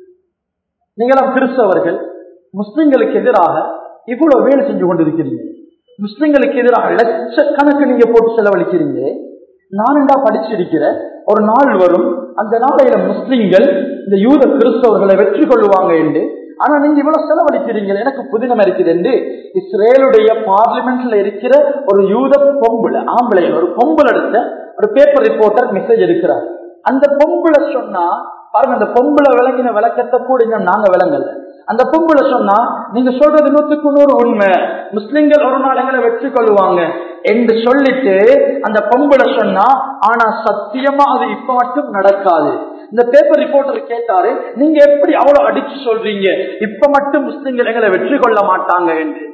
நீங்களாம் கிறிஸ்தவர்கள் முஸ்லிம்களுக்கு எதிராக இவ்வளவு வேலை செஞ்சு கொண்டிருக்கிறீங்க முஸ்லிம்களுக்கு எதிராக லட்சக்கணக்கு நீங்க போட்டு செலவழிக்கிறீங்க நானுண்டா படிச்சிருக்கிற ஒரு நாள் வரும் அந்த நாளையில முஸ்லிம்கள் இந்த யூத கிறிஸ்தவர்களை வெற்றி கொள்ளுவாங்க என்று ஆனா நீங்க இவ்வளவு செலவழிக்கிறீங்க எனக்கு புதினம் இருக்குது என்று இஸ்ரேலுடைய பார்லிமெண்ட்ல இருக்கிற ஒரு யூத பொம்புல ஆம்பளை ஒரு பொம்புல எடுத்த ஒரு பேப்பர் ரிப்போர்ட்டர் மெசேஜ் இருக்கிறார் அந்த பொம்புல சொன்னா பாருங்க அந்த பொம்புல விளங்கின விளக்கத்தை கூட இன்னும் நாங்க விளங்கல அந்த பொம்புல சொன்னா நீங்க சொல்றது நூத்துக்கு நூறு உண்மை முஸ்லிம்கள் ஒரு நாள் எங்களை வெற்றி கொள்ளுவாங்க என்று சொல்லிட்டு அந்த பொம்புல சொன்னா ஆனா சத்தியமா அது இப்ப மட்டும் நடக்காது இந்த பேப்பர் ரிப்போர்ட்டர் கேட்டாரு நீங்க எப்படி அவ்வளவு அடிச்சு சொல்றீங்க இப்ப மட்டும் முஸ்லிம்கள் எங்களை வெற்றி கொள்ள மாட்டாங்க என்று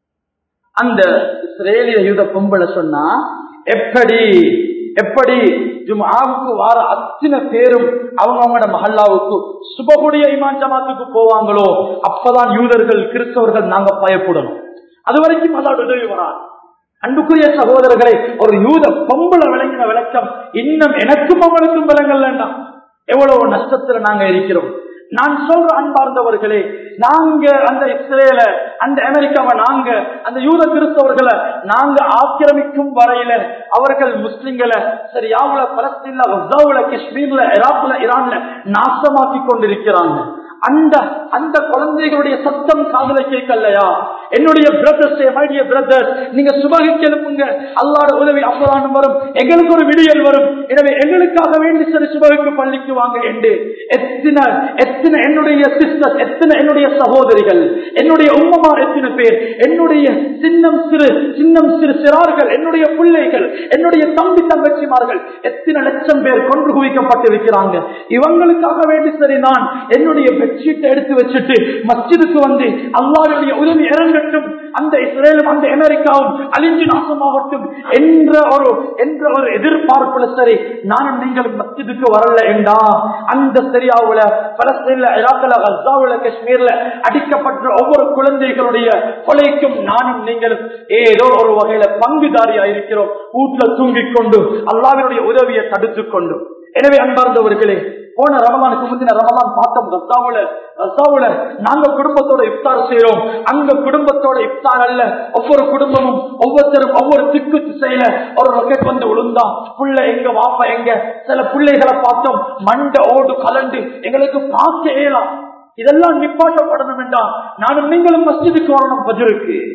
அந்த இஸ்ரேலிய யூத பொம்பளை சொன்னா எப்படி எப்படி ஜுமாவுக்கு வார அத்தனை பேரும் அவங்க அவங்களோட மஹல்லாவுக்கு சுபகுடைய இமான் ஜமாத்துக்கு போவாங்களோ அப்பதான் யூதர்கள் கிறிஸ்தவர்கள் நாங்க பயப்படணும் அது வரைக்கும் அதோட உதவி வராது அன்புக்குரிய சகோதரர்களை ஒரு யூத பொம்பளை விளங்கின விளக்கம் இன்னும் எனக்கும் அவனுக்கும் விளங்கலண்டா எவ்வளவு நஷ்டத்துல நாங்க இருக்கிறோம் நான் சொல்ற அன்பார்ந்தவர்களே நாங்க அந்த இஸ்ரேல அந்த அமெரிக்காவை நாங்க அந்த யூத கிறிஸ்தவர்களை நாங்க ஆக்கிரமிக்கும் வரையில அவர்கள் முஸ்லிம்களை சரியாவுல பலஸ்தீன்ல கசாவுல காஷ்மீர்ல இராக்ல ஈரான்ல நாசமாக்கி கொண்டிருக்கிறாங்க அந்த அந்த குழந்தைகளுடைய சத்தம் காதல கேட்கலையா என்னுடைய பிரதர்ஸ் மைடிய பிரதர் நீங்க சுபகிக்கு எழுப்புங்க அல்லாட உதவி அப்பதான் வரும் எங்களுக்கு ஒரு விடியல் வரும் எனவே எங்களுக்காக வேண்டி சரி சுபகிக்கு பள்ளிக்கு வாங்க என்று எத்தனை எத்தனை என்னுடைய சிஸ்டர் எத்தனை என்னுடைய சகோதரிகள் என்னுடைய உம்மமார் எத்தனை பேர் என்னுடைய சின்னம் சிறு சின்னம் சிறு சிறார்கள் என்னுடைய பிள்ளைகள் என்னுடைய தம்பி தங்கச்சிமார்கள் எத்தனை லட்சம் பேர் கொன்று குவிக்கப்பட்டிருக்கிறாங்க இவங்களுக்காக வேண்டி சரி நான் என்னுடைய பெட்ஷீட்டை எடுத்து வச்சுட்டு மஸ்ஜிதுக்கு வந்து அல்லாவுடைய உதவி இறங்கட்டும் அந்த இஸ்ரேலும் அந்த அமெரிக்காவும் அழிஞ்சு நாசமாகட்டும் என்ற ஒரு என்ற ஒரு எதிர்பார்ப்புல சரி நானும் நீங்களும் மஸ்ஜிதுக்கு வரல என்றா அந்த சரியாவுல பலஸ்தீன்ல இராக்கல கசாவுல காஷ்மீர்ல அடிக்கப்பட்ட ஒவ்வொரு குழந்தைகளுடைய கொலைக்கும் நானும் நீங்களும் ஏதோ ஒரு வகையில பங்குதாரியா இருக்கிறோம் வீட்டுல தூங்கிக் கொண்டு அல்லாவினுடைய உதவியை தடுத்துக் கொண்டு எனவே அன்பார்ந்தவர்களே போன ரமலானுக்கு முந்தின ரமலான் பார்த்தோம் ரசாவுல ரசாவுல நாங்க குடும்பத்தோட இஃப்தார் செய்யறோம் அங்க குடும்பத்தோட இஃப்தார் அல்ல ஒவ்வொரு குடும்பமும் ஒவ்வொருத்தரும் ஒவ்வொரு திக்கு திசையில ஒரு ரொக்கெட் வந்து விழுந்தா புள்ள எங்க வாப்பா எங்க சில பிள்ளைகளை பார்த்தோம் மண்ட ஓடு கலண்டு எங்களுக்கு பார்க்க இயலாம் இதெல்லாம் நிப்பாட்டப்படணும் என்றா நானும் நீங்களும் மஸ்ஜிதுக்கு வரணும் பஜருக்கு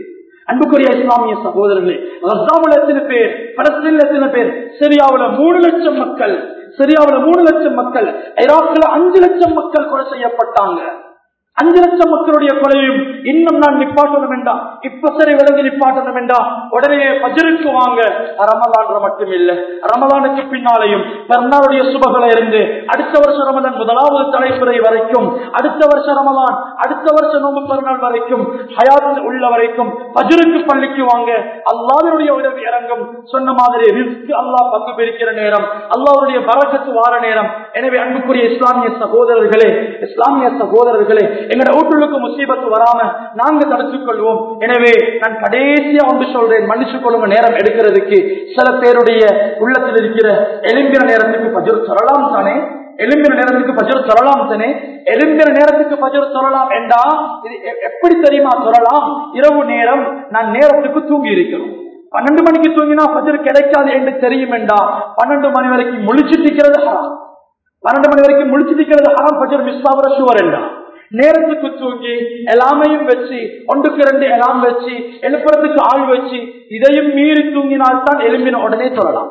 அன்புக்குரிய இஸ்லாமிய சகோதரர்களே ரஸ்தாவுல எத்தனை பேர் பலஸ்தீன்ல எத்தனை பேர் சிரியாவுல மூணு லட்சம் மக்கள் சிரியாவுல மூணு லட்சம் மக்கள் ஈராக்ல அஞ்சு லட்சம் மக்கள் கொலை செய்யப்பட்டாங்க அஞ்சு லட்சம் மக்களுடைய கொலையும் இன்னும் நான் நிப்பாட்டணும் வேண்டாம் இப்ப சரி விலங்கு நிப்பாட்டணும் வேண்டாம் உடனே பஜருக்கு வாங்க ரமலான் மட்டும் இல்ல ரமலானுக்கு பின்னாலையும் பெருநாளுடைய சுபகளை இருந்து அடுத்த வருஷம் ரமலான் முதலாவது தலைமுறை வரைக்கும் அடுத்த வருஷம் ரமலான் அடுத்த வருஷம் நோம்பு பெருநாள் வரைக்கும் ஹயாத் உள்ள வரைக்கும் பஜருக்கு பள்ளிக்கு வாங்க அல்லாவினுடைய உதவி இறங்கும் சொன்ன மாதிரி ரிஸ்க் அல்லாஹ் பங்கு பிரிக்கிற நேரம் அல்லாவுடைய பரக்கத்து வார நேரம் எனவே அன்புக்குரிய இஸ்லாமிய சகோதரர்களே இஸ்லாமிய சகோதரர்களே எங்கட வீட்டுக்கு முசீபத்து வராம நாங்க தடுத்துக் கொள்வோம் எனவே நான் கடைசியா ஒன்று சொல்றேன் மன்னிச்சு கொள்ளுங்க நேரம் எடுக்கிறதுக்கு சில பேருடைய உள்ளத்தில் இருக்கிற எலும்பின நேரத்துக்கு பஜர் சொல்லலாம் தானே எலும்பின நேரத்துக்கு பஜர் சொல்லலாம் தானே எலும்பின நேரத்துக்கு பஜர் சொல்லலாம் என்றா இது எ- எப்படி தெரியுமா சொல்லலாம் இரவு நேரம் நான் நேரத்துக்கு தூங்கி இருக்கிறோம் பன்னெண்டு மணிக்கு தூங்கினா பஜர் கிடைக்காது என்று தெரியும் என்றா பன்னெண்டு மணி வரைக்கும் முழிச்சிட்டு இருக்கிறது ஹராம் பன்னெண்டு மணி வரைக்கும் முழிச்சிட்டு இருக்கிறது ஹராம் பஜர் மிஸ் ஆகிற ஷுவர் என்றா நேரத்துக்கு தூங்கி எல்லாமையும் வச்சு ஒன்றுக்கு ரெண்டு எல்லாம் வச்சு எழுப்புறதுக்கு ஆள் வச்சு இதையும் மீறி தூங்கினால்தான் எலும்பின உடனே சொல்லலாம்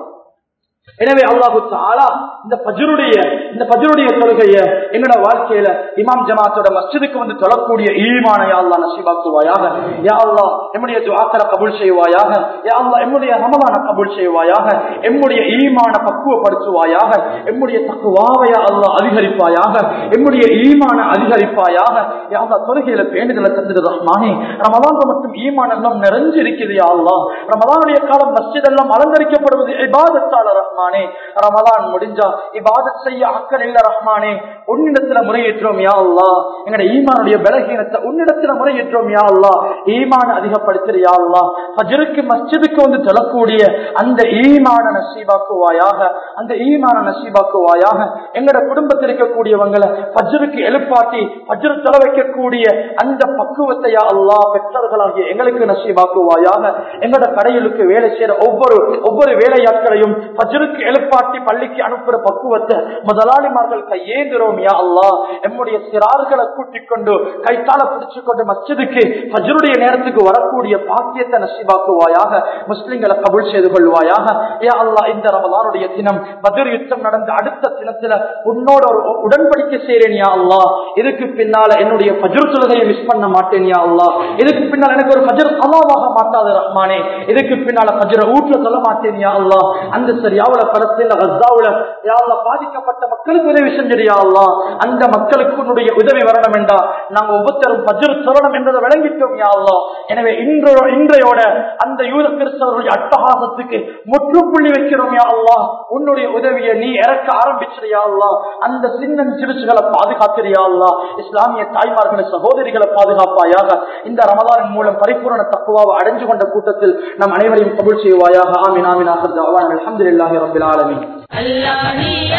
எனவே அல்லாஹு தாலா இந்த பஜருடைய இந்த பஜருடைய தொழுகைய எங்களோட வாழ்க்கையில இமாம் ஜமாத்தோட மஸ்ஜிதுக்கு வந்து தொழக்கூடிய ஈமான யா அல்லாஹ் நசீபாக்குவாயாக யா அல்லாஹ் எம்முடைய துஆக்களை கபூல் செய்வாயாக யா அல்லாஹ் எம்முடைய ரமலான கபூல் செய்வாயாக எம்முடைய ஈமான பக்குவப்படுத்துவாயாக எம்முடைய தக்குவாவை யா அல்லாஹ் அதிகரிப்பாயாக எம்முடைய ஈமான அதிகரிப்பாயாக யா அல்லாஹ் தொழுகையில பேணுதலை தந்துடு ரஹ்மானே ரமலான் மட்டும் ஈமான் எல்லாம் நிறைஞ்சிருக்குது யா அல்லாஹ் ரமலானுடைய காலம் மஸ்ஜித் எல்லாம் அலங்கரிக்கப்படுவது இபாதத்தால ரஹ்மானே ரமலான் முடிஞ்சா இபாதத் செய்ய அக்கல் இல்ல ரஹ்மானே உன்னிடத்துல முறையேற்றோம் யா அல்லாஹ் எங்கட ஈமானுடைய பலகீனத்தை உன்னிடத்துல முறையேற்றோம் யா அல்லாஹ் ஈமான அதிகப்படுத்துற யா அல்லாஹ் ஃபஜ்ருக்கு மஸ்ஜிதுக்கு வந்து தொழக்கூடிய அந்த ஈமான நசீபாக்குவாயாக அந்த ஈமான நசீபாக்குவாயாக எங்கட குடும்பத்தில் இருக்கக்கூடியவங்களை ஃபஜ்ருக்கு எழுப்பாட்டி ஃபஜ்ர் தொலை வைக்கக்கூடிய அந்த பக்குவத்தை யா அல்லாஹ் பெற்றோர்களாகிய எங்களுக்கு நசீபாக்குவாயாக எங்கட கடைகளுக்கு வேலை செய்யற ஒவ்வொரு ஒவ்வொரு வேலையாட்களையும் ஃபஜ்ருக்கு எழுப்பாட்டி பள்ளிக்கு அனுப்புற பக்குவத்தை முதலாளிமார்கள் கையேந்துறோம் யா அல்லாஹ் எம்முடைய சிறார்களை கூட்டிக் கொண்டு கைத்தால பிடிச்சு கொண்டு மஸ்ஜிதுக்கு ஃபஜ்ருடைய நேரத்துக்கு வரக்கூடிய பாக்கியத்தை நசீபாக்குவாயாக முஸ்லிம்களை கபூல் செய்து கொள்வாயாக யா அல்லாஹ் இந்த ரமலானுடைய தினம் பத்ர் யுத்தம் நடந்த அடுத்த தினத்துல உன்னோட ஒரு உடன்படிக்கை செய்றேன் யா அல்லாஹ் இதுக்கு பின்னால என்னுடைய ஃபஜ்ர் தொழுகையை மிஸ் பண்ண மாட்டேன் யா அல்லாஹ் இதுக்கு பின்னால் எனக்கு ஒரு ஃபஜ்ர் அல்லாவாக மாட்டாது ரஹ்மானே இதுக்கு பின்னால ஃபஜ்ர வீட்டுல சொல்ல மாட்டேன் யா அல்லாஹ் அந்த சரியாவுல பலஸ்தீன்ல கஸ்ஸாவுல யா அல்லாஹ் பாதிக்கப்பட்ட மக்களுக்கு உதவி செஞ்சிரு யா அல்லாஹ் அந்த மக்களுக்கு உன்னுடைய உதவி வரணும் என்றா நாங்க ஒவ்வொருத்தரும் ஃபஜ்ர் சொல்லணும் என்பதை விளங்கிட்டோம் யா அல்லாஹ் எனவே இன்றோ இன்றையோட அந்த யூத கிறிஸ்தவருடைய அட்டகாசத்துக்கு முற்றுப்புள்ளி வைக்கிறோம் யா அல்லாஹ் உன்னுடைய உதவியை நீ இறக்க ஆரம்பிச்சிருயா அல்லாஹ் அந்த சின்ன சிறுசுகளை பாதுகாத்திரியா அல்லாஹ் இஸ்லாமிய தாய்மார்களை சகோதரிகளை பாதுகாப்பாயாக இந்த ரமதானின் மூலம் பரிபூரண தக்குவாவை அடைஞ்சு கொண்ட கூட்டத்தில் நம் அனைவரையும் கபூல் செய்வாயாக ஆமீன் ஆமீன் ஆஹர் தஅவானா அல்ஹம்துலில்லாஹி ரப்பில் ஆலமீன் Allah hi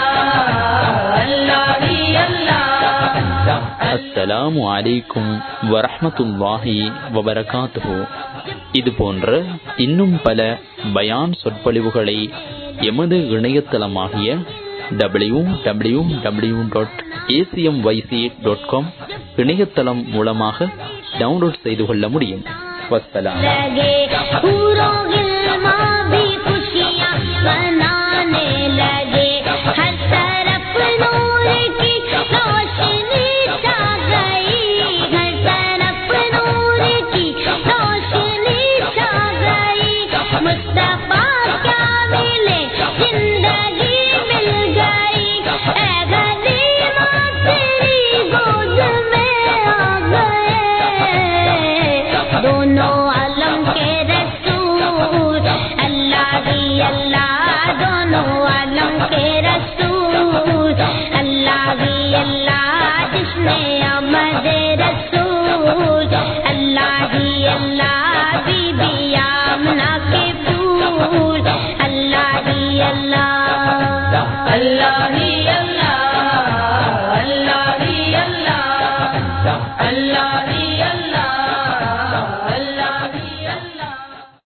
Allah, Allah hi Allah. அஸ்ஸலாமு அலைக்கும் வரஹ்மத்துல்லாஹி வபரகாத்துஹு இது போன்ற இன்னும் பல பயான் சொற்பொழிவுகளை எமது இணையதளமாகிய W W W dot A C M Y C dot com இணையதளம் மூலமாக டவுன்லோட் செய்து கொள்ள முடியும் வஸ்ஸலாம் लगे पूरों गिलमा भी खुशियाँ मनाने लगे हर तरफ नूर की रोशनी छा गई हर तरफ नूर की रोशनी छा गई मुस्तफा क्या मिले जिंदगी मिल गई ए गरीबा तेरी गोद में आ गए दोनों आलम के रसूल अल्लाह ही अल्लाह दोनों आलम के रसूल अल्लाह ही अल्लाह जिसने अमद रसूल अल्लाह ही अल्लाह बीबी आमना के फूल अल्लाह ही अल्लाह अल्लाह ही अल्लाह अल्लाह ही अल्लाह अल्लाह